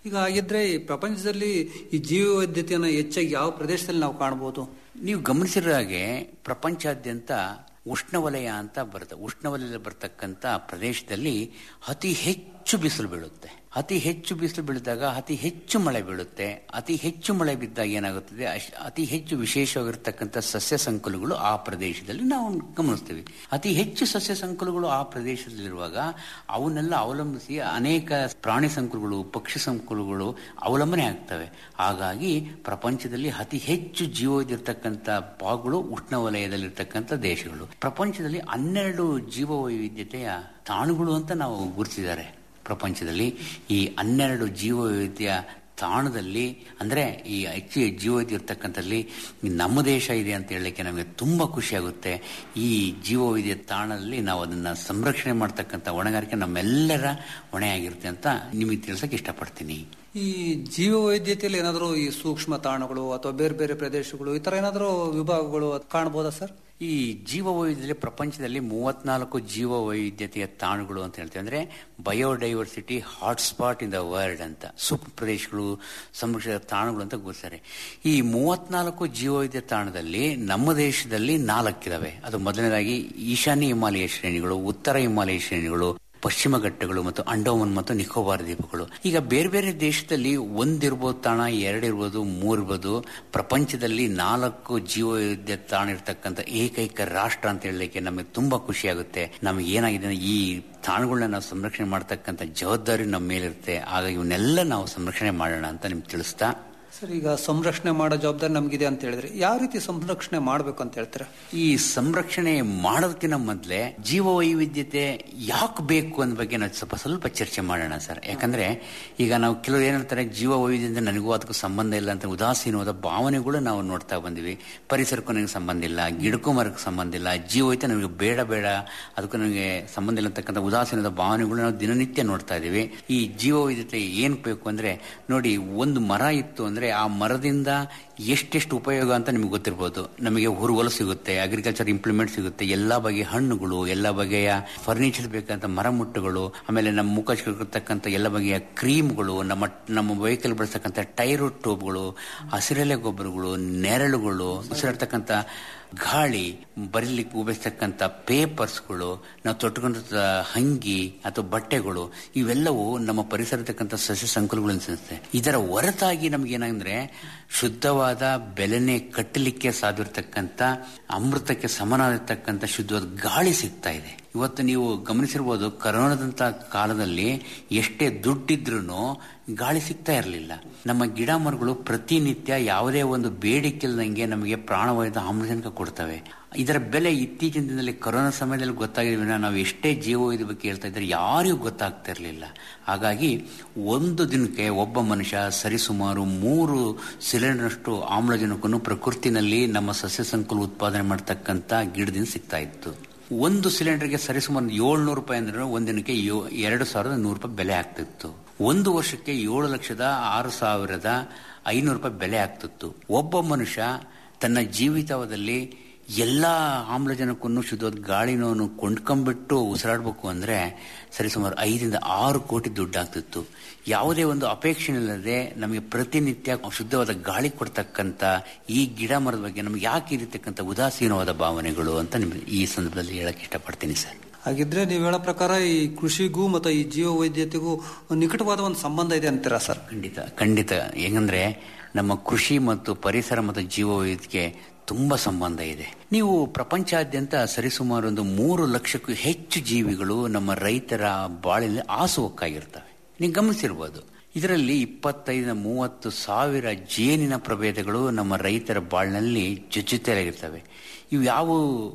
ಈಗ ಹಾಗಿದ್ರೆ ಈ ಪ್ರಪಂಚದಲ್ಲಿ ಈ ಜೀವ ವೈದ್ಯತೆಯನ್ನು ಹೆಚ್ಚಾಗಿ ಯಾವ ಪ್ರದೇಶದಲ್ಲಿ ನಾವು ಕಾಣಬಹುದು ನೀವು ಗಮನಿಸಿರೋ ಹಾಗೆ ಪ್ರಪಂಚಾದ್ಯಂತ ಉಷ್ಣವಲಯ ಅಂತ ಬರುತ್ತೆ ಉಷ್ಣವಲಯದಲ್ಲಿ ಬರ್ತಕ್ಕಂಥ ಪ್ರದೇಶದಲ್ಲಿ ಅತಿ ಹೆಚ್ಚು ಬಿಸಿಲು ಬೀಳುತ್ತೆ ಅತಿ ಹೆಚ್ಚು ಬಿಸಿಲು ಬೀಳಿದಾಗ ಅತಿ ಹೆಚ್ಚು ಮಳೆ ಬೀಳುತ್ತೆ ಅತಿ ಹೆಚ್ಚು ಮಳೆ ಬಿದ್ದಾಗ ಏನಾಗುತ್ತದೆ ಅಶ್- ಅತಿ ಹೆಚ್ಚು ವಿಶೇಷವಾಗಿರ್ತಕ್ಕಂಥ ಸಸ್ಯ ಸಂಕುಲಗಳು ಆ ಪ್ರದೇಶದಲ್ಲಿ ನಾವು ಗಮನಿಸ್ತೀವಿ ಅತಿ ಹೆಚ್ಚು ಸಸ್ಯ ಸಂಕುಲಗಳು ಆ ಪ್ರದೇಶದಲ್ಲಿರುವಾಗ ಅವನ್ನೆಲ್ಲ ಅವಲಂಬಿಸಿ ಅನೇಕ ಪ್ರಾಣಿ ಸಂಕುಲಗಳು ಪಕ್ಷಿ ಸಂಕುಲಗಳು ಅವಲಂಬನೆ ಆಗ್ತವೆ ಹಾಗಾಗಿ ಪ್ರಪಂಚದಲ್ಲಿ ಅತಿ ಹೆಚ್ಚು ಜೀವವಿದ್ದಿರ್ತಕ್ಕಂಥ ಭಾಗಗಳು ಉಷ್ಣವಲಯದಲ್ಲಿರ್ತಕ್ಕಂಥ ದೇಶಗಳು ಪ್ರಪಂಚದಲ್ಲಿ ಹನ್ನೆರಡು ಜೀವ ವೈವಿಧ್ಯತೆಯ ತಾಣಗಳು ಅಂತ ನಾವು ಗುರುತಿಸಿದ್ದಾರೆ ಪ್ರಪಂಚದಲ್ಲಿ ಈ ಹನ್ನೆರಡು ಜೀವ ವೈವಿಧ್ಯ ತಾಣದಲ್ಲಿ ಅಂದ್ರೆ ಈ ಹೆಚ್ಚು ಜೀವವೈದ್ಯ ಇರ್ತಕ್ಕಂಥಲ್ಲಿ ನಮ್ಮ ದೇಶ ಇದೆ ಅಂತ ಹೇಳಲಿಕ್ಕೆ ನಮಗೆ ತುಂಬಾ ಖುಷಿ ಆಗುತ್ತೆ ಈ ಜೀವವೈದ್ಯ ತಾಣದಲ್ಲಿ ನಾವು ಅದನ್ನ ಸಂರಕ್ಷಣೆ ಮಾಡ್ತಕ್ಕಂಥ ಹೊಣೆಗಾರಿಕೆ ನಮ್ಮೆಲ್ಲರ ಹೊಣೆಯಾಗಿರುತ್ತೆ ಅಂತ ನಿಮಗೆ ತಿಳಿಸಕ್ಕೆ ಇಷ್ಟಪಡ್ತೀನಿ ಈ ಜೀವ ವೈದ್ಯತೆಯಲ್ಲಿ ಏನಾದರೂ ಈ ಸೂಕ್ಷ್ಮ ತಾಣಗಳು ಅಥವಾ ಬೇರೆ ಬೇರೆ ಪ್ರದೇಶಗಳು ಈ ತರ ಏನಾದರೂ ವಿಭಾಗಗಳು ಕಾಣಬಹುದಾ ಸರ್ ಈ ಜೀವ ವೈವಿಧ್ಯದಲ್ಲಿ ಪ್ರಪಂಚದಲ್ಲಿ ಮೂವತ್ನಾಲ್ಕು ಜೀವ ವೈವಿಧ್ಯತೆಯ ತಾಣಗಳು ಅಂತ ಹೇಳ್ತೀವಿ ಅಂದ್ರೆ biodiversity hotspot in the world ಅಂತ ಸೂಕ್ಷ್ಮ ಪ್ರದೇಶಗಳು ಸಂರಕ್ಷಿತ ತಾಣಗಳು ಅಂತ ಗುರುತಿಸ್ತಾರೆ ಈ ಮೂವತ್ನಾಲ್ಕು ಜೀವ ವೈವಿಧ್ಯ ತಾಣದಲ್ಲಿ ನಮ್ಮ ದೇಶದಲ್ಲಿ ನಾಲ್ಕಿದಾವೆ ಅದು ಮೊದಲನೇದಾಗಿ ಈಶಾನ್ಯ ಹಿಮಾಲಯ ಶ್ರೇಣಿಗಳು ಉತ್ತರ ಹಿಮಾಲಯ ಶ್ರೇಣಿಗಳು ಪಶ್ಚಿಮ ಘಟ್ಟಗಳು ಮತ್ತು ಅಂಡೋಮನ್ ಮತ್ತು ನಿಕೋಬಾರ್ ದ್ವೀಪಗಳು ಈಗ ಬೇರೆ ಬೇರೆ ದೇಶದಲ್ಲಿ ಒಂದಿರ್ಬೋದು ತಾಣ ಎರಡಿರ್ಬೋದು ಮೂರಿರ್ಬೋದು ಪ್ರಪಂಚದಲ್ಲಿ ನಾಲ್ಕು ಜೀವವೈವಿಧ್ಯ ತಾಣ ಇರ್ತಕ್ಕಂಥ ಏಕೈಕ ರಾಷ್ಟ್ರ ಅಂತ ಹೇಳಲಿಕ್ಕೆ ನಮಗೆ ತುಂಬಾ ಖುಷಿ ಆಗುತ್ತೆ ನಮಗೆ ಏನಾಗಿದೆ ಅಂದ್ರೆ ಈ ತಾಣಗಳನ್ನ ನಾವು ಸಂರಕ್ಷಣೆ ಮಾಡ್ತಕ್ಕಂಥ ಜವಾಬ್ದಾರಿ ನಮ್ಮ ಮೇಲಿರುತ್ತೆ ಆಗ ಇವನ್ನೆಲ್ಲ ನಾವು ಸಂರಕ್ಷಣೆ ಮಾಡೋಣ ಅಂತ ನಿಮ್ಗೆ ತಿಳಿಸ್ತಾ ಸರ್ ಈಗ ಸಂರಕ್ಷಣೆ ಮಾಡೋ ಜವಾಬ್ದಾರಿ ನಮಗಿದೆ ಅಂತ ಹೇಳಿದ್ರೆ ಯಾವ ರೀತಿ ಸಂರಕ್ಷಣೆ ಮಾಡಬೇಕು ಅಂತ ಹೇಳ್ತೀರಾ ಈ ಸಂರಕ್ಷಣೆ ಮಾಡೋದಕ್ಕಿಂತ ಮೊದಲೇ ಜೀವ ವೈವಿಧ್ಯತೆ ಯಾಕೆ ಬೇಕು ಅನ್ನೋ ಬಗ್ಗೆ ನಾವು ಸ್ವಲ್ಪ ಸ್ವಲ್ಪ ಚರ್ಚೆ ಮಾಡೋಣ ಸರ್ ಯಾಕಂದ್ರೆ ಈಗ ನಾವು ಕೆಲವರು ಏನ್ ಹೇಳ್ತಾರೆ ಜೀವ ವೈವಿಧ್ಯತೆ ನನಗೂ ಅದಕ್ಕೂ ಸಂಬಂಧ ಇಲ್ಲ ಅಂತ ಉದಾಸೀನವಾದ ಭಾವನೆಗಳು ನಾವು ನೋಡ್ತಾ ಬಂದಿವಿ ಪರಿಸರಕ್ಕೂ ನನಗೆ ಸಂಬಂಧ ಇಲ್ಲ ಗಿಡಕ್ಕೂ ಮರಕ್ಕೂ ಸಂಬಂಧ ಇಲ್ಲ ಜೀವ ವೈದ್ಯ ನನಗೆ ಬೇಡ ಬೇಡ ಅದಕ್ಕೂ ನನಗೆ ಸಂಬಂಧ ಇಲ್ಲ ಅಂತಕ್ಕಂಥ ಉದಾಸೀನದ ಭಾವನೆಗಳು ನಾವು ದಿನನಿತ್ಯ ನೋಡ್ತಾ ಇದೀವಿ ಈ ಜೀವ ವೈವಿಧ್ಯತೆ ಏನ್ ಬೇಕು ಅಂದ್ರೆ ನೋಡಿ ಒಂದು ಮರ ಇತ್ತು ಅಂದ್ರೆ ಆ ಮರದಿಂದ ಎಷ್ಟೆಷ್ಟು ಉಪಯೋಗ ಅಂತ ನಿಮ್ಗೆ ಗೊತ್ತಿರ್ಬೋದು ನಮಗೆ ಹುರುವಲು ಸಿಗುತ್ತೆ ಅಗ್ರಿಕಲ್ಚರ್ ಇಂಪ್ಲಿಮೆಂಟ್ ಸಿಗುತ್ತೆ ಎಲ್ಲಾ ಬಗೆಯ ಹಣ್ಣುಗಳು ಎಲ್ಲ ಬಗೆಯ ಫರ್ನಿಚರ್ ಬೇಕಂತ ಮರಮುಟ್ಟುಗಳು ಆಮೇಲೆ ನಮ್ಮ ಮುಖ ಇರ್ತಕ್ಕಂಥ ಎಲ್ಲ ಬಗೆಯ ಕ್ರೀಮ್ಗಳು ನಮ್ಮ ನಮ್ಮ ವೆಹಿಕಲ್ ಬಳಸ್ತಕ್ಕಂಥ ಟೈರು ಟ್ಯೂಬ್ಗಳು ಹಸಿರೆಲೆ ಗೊಬ್ಬರಗಳು ನೆರಳುಗಳು ಉಸಿರಾಡ್ತಕ್ಕಂಥ ಗಾಳಿ ಬರೀಲಿಕ್ಕೆ ಉಪಯೋಗಿಸ್ತಕ್ಕಂಥ ಪೇಪರ್ಸ್ಗಳು ನಾವು ತೊಟ್ಟುಕೊಂಡ ಹಂಗಿ ಅಥವಾ ಬಟ್ಟೆಗಳು ಇವೆಲ್ಲವೂ ನಮ್ಮ ಪರಿಸರತಕ್ಕಂಥ ಸಸ್ಯ ಸಂಕುಲಗಳು ಅನ್ಸುತ್ತೆ ಇದರ ಹೊರತಾಗಿ ನಮ್ಗೆ ಏನಂದ್ರೆ ಶುದ್ಧವಾದ ಬೆಲೆನೆ ಕಟ್ಟಲಿಕ್ಕೆ ಸಾಧ್ಯವಿರ್ತಕ್ಕಂಥ ಅಮೃತಕ್ಕೆ ಸಮನಾಗಿರ್ತಕ್ಕಂಥ ಶುದ್ಧವಾದ ಗಾಳಿ ಸಿಗ್ತಾ ಇದೆ ಇವತ್ತು ನೀವು ಗಮನಿಸಿರ್ಬೋದು ಕರೋನಾದಂತ ಕಾಲದಲ್ಲಿ ಎಷ್ಟೇ ದುಡ್ಡಿದ್ರೂ ಗಾಳಿ ಸಿಗ್ತಾ ಇರಲಿಲ್ಲ ನಮ್ಮ ಗಿಡ ಮರಗಳು ಪ್ರತಿನಿತ್ಯ ಯಾವುದೇ ಒಂದು ಬೇಡಿಕೆಲ್ದಂಗೆ ನಮಗೆ ಪ್ರಾಣವಾಯುದ ಆಮ್ಲಜನಕ ಕೊಡ್ತವೆ ಇದರ ಬೆಲೆ ಇತ್ತೀಚಿನ ದಿನದಲ್ಲಿ ಕೊರೋನಾ ಸಮಯದಲ್ಲಿ ಗೊತ್ತಾಗಿದ್ವಿ ನಾವು ಎಷ್ಟೇ ಜೀವ ಇದ್ರ ಬಗ್ಗೆ ಹೇಳ್ತಾ ಇದ್ರೆ ಯಾರಿಗೂ ಗೊತ್ತಾಗ್ತಾ ಇರಲಿಲ್ಲ ಹಾಗಾಗಿ ಒಂದು ದಿನಕ್ಕೆ ಒಬ್ಬ ಮನುಷ್ಯ ಸರಿಸುಮಾರು ಮೂರು ಸಿಲಿಂಡರ್ನಷ್ಟು ಆಮ್ಲಜನಕವನ್ನು ಪ್ರಕೃತಿನಲ್ಲಿ ನಮ್ಮ ಸಸ್ಯ ಸಂಕುಲ ಉತ್ಪಾದನೆ ಮಾಡ್ತಕ್ಕಂಥ ಗಿಡದಿಂದ ಸಿಗ್ತಾ ಇತ್ತು ಒಂದು ಸಿಲಿಂಡರ್ಗೆ ಸರಿಸುಮಾರು ಏಳ್ನೂರು ರೂಪಾಯಿ ಅಂದ್ರೆ ಒಂದಿನಕ್ಕೆ ಯೋ- ಎರಡು ಸಾವಿರದ ನೂರು ರೂಪಾಯಿ ಬೆಲೆ ಆಗ್ತಿತ್ತು ಒಂದು ವರ್ಷಕ್ಕೆ ಏಳು ಲಕ್ಷದ ಆರು ಸಾವಿರದ ಐನೂರು ರೂಪಾಯಿ ಬೆಲೆ ಆಗ್ತಿತ್ತು ಒಬ್ಬ ಮನುಷ್ಯ ತನ್ನ ಜೀವಿತವದಲ್ಲಿ ಎಲ್ಲ ಆಮ್ಲಜನಕವನ್ನು ಶುದ್ಧವಾದ ಗಾಳಿನವನ್ನು ಕೊಂಡ್ಕೊಂಡ್ಬಿಟ್ಟು ಉಸಿರಾಡಬೇಕು ಅಂದ್ರೆ ಸರಿಸುಮಾರು ಐದರಿಂದ ಆರು ಕೋಟಿ ದುಡ್ಡು ಆಗ್ತಿತ್ತು ಯಾವುದೇ ಒಂದು ಅಪೇಕ್ಷೆ ಇಲ್ಲದೆ ನಮಗೆ ಪ್ರತಿನಿತ್ಯ ಶುದ್ಧವಾದ ಗಾಳಿ ಕೊಡ್ತಕ್ಕಂಥ ಈ ಗಿಡ ಮರದ ಬಗ್ಗೆ ನಮ್ಗೆ ಯಾಕೆ ಇರತಕ್ಕಂಥ ಉದಾಸೀನವಾದ ಭಾವನೆಗಳು ಅಂತ ನಿಮ್ಗೆ ಈ ಸಂದರ್ಭದಲ್ಲಿ ಹೇಳಕ್ ಇಷ್ಟಪಡ್ತೀನಿ ಸರ್ ಹಾಗಿದ್ರೆ ನೀವು ಹೇಳೋ ಪ್ರಕಾರ ಈ ಕೃಷಿಗೂ ಮತ್ತು ಈ ಜೀವ ವೈದ್ಯತೆಗೂ ನಿಕಟವಾದ ಒಂದು ಸಂಬಂಧ ಇದೆ ಅಂತೀರಾ ಸರ್ ಖಂಡಿತ ಖಂಡಿತ ಹೆಂಗಂದ್ರೆ ನಮ್ಮ ಕೃಷಿ ಮತ್ತು ಪರಿಸರ ಮತ್ತು ಜೀವ ವೈವಿಧ್ಯಕ್ಕೆ ತುಂಬಾ ಸಂಬಂಧ ಇದೆ ನೀವು ಪ್ರಪಂಚಾದ್ಯಂತ ಸರಿಸುಮಾರು ಒಂದು ಮೂರು ಲಕ್ಷಕ್ಕೂ ಹೆಚ್ಚು ಜೀವಿಗಳು ನಮ್ಮ ರೈತರ ಬಾಳಿನಲ್ಲಿ ಆಸುವಕ್ಕಾಗಿರ್ತವೆ ನೀವು ಗಮನಿಸಿರ್ಬೋದು ಇದರಲ್ಲಿ ಇಪ್ಪತ್ತೈದು ಮೂವತ್ತು ಸಾವಿರ ಜೇನಿನ ಪ್ರಭೇದಗಳು ನಮ್ಮ ರೈತರ ಬಾಳಿನಲ್ಲಿ ಜೊತೆಯಾಗಿರ್ತವೆ ಇವು ಯಾವ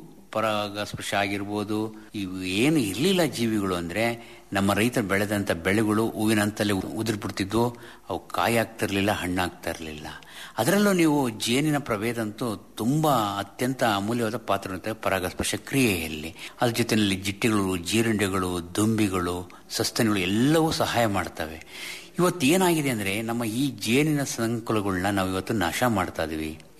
ಪರಾಗಸ್ಪರ್ಶ ಆಗಿರ್ಬೋದು ಇವು ಏನು ಇರಲಿಲ್ಲ ಜೀವಿಗಳು ಅಂದ್ರೆ ನಮ್ಮ ರೈತರು ಬೆಳೆದಂತ ಬೆಳೆಗಳು ಹೂವಿನಂತಲೇ ಉದುರ್ಬಿಡ್ತಿದ್ವು ಅವು ಕಾಯಿ ಆಗ್ತಿರ್ಲಿಲ್ಲ ಹಣ್ಣಾಗ್ತಾ ಇರಲಿಲ್ಲ ಅದರಲ್ಲೂ ನೀವು ಜೇನಿನ ಪ್ರಭೇದ ಅಂತೂ ತುಂಬಾ ಅತ್ಯಂತ ಅಮೂಲ್ಯವಾದ ಪಾತ್ರ ಇರುತ್ತೆ ಪರಾಗಸ್ಪರ್ಶ ಕ್ರಿಯೆಯಲ್ಲಿ ಅದ್ರ ಜೊತೆಯಲ್ಲಿ ಜಿಟ್ಟಿಗಳು ಜೀರುಂಡೆಗಳು ದುಂಬಿಗಳು ಸಸ್ತನಿಗಳು ಎಲ್ಲವೂ ಸಹಾಯ ಮಾಡ್ತವೆ ಇವತ್ತು ಏನಾಗಿದೆ ಅಂದ್ರೆ ನಮ್ಮ ಈ ಜೇನಿನ ಸಂಕುಲಗಳನ್ನ ನಾವು ಇವತ್ತು ನಾಶ ಮಾಡ್ತಾ ಇದೀವಿ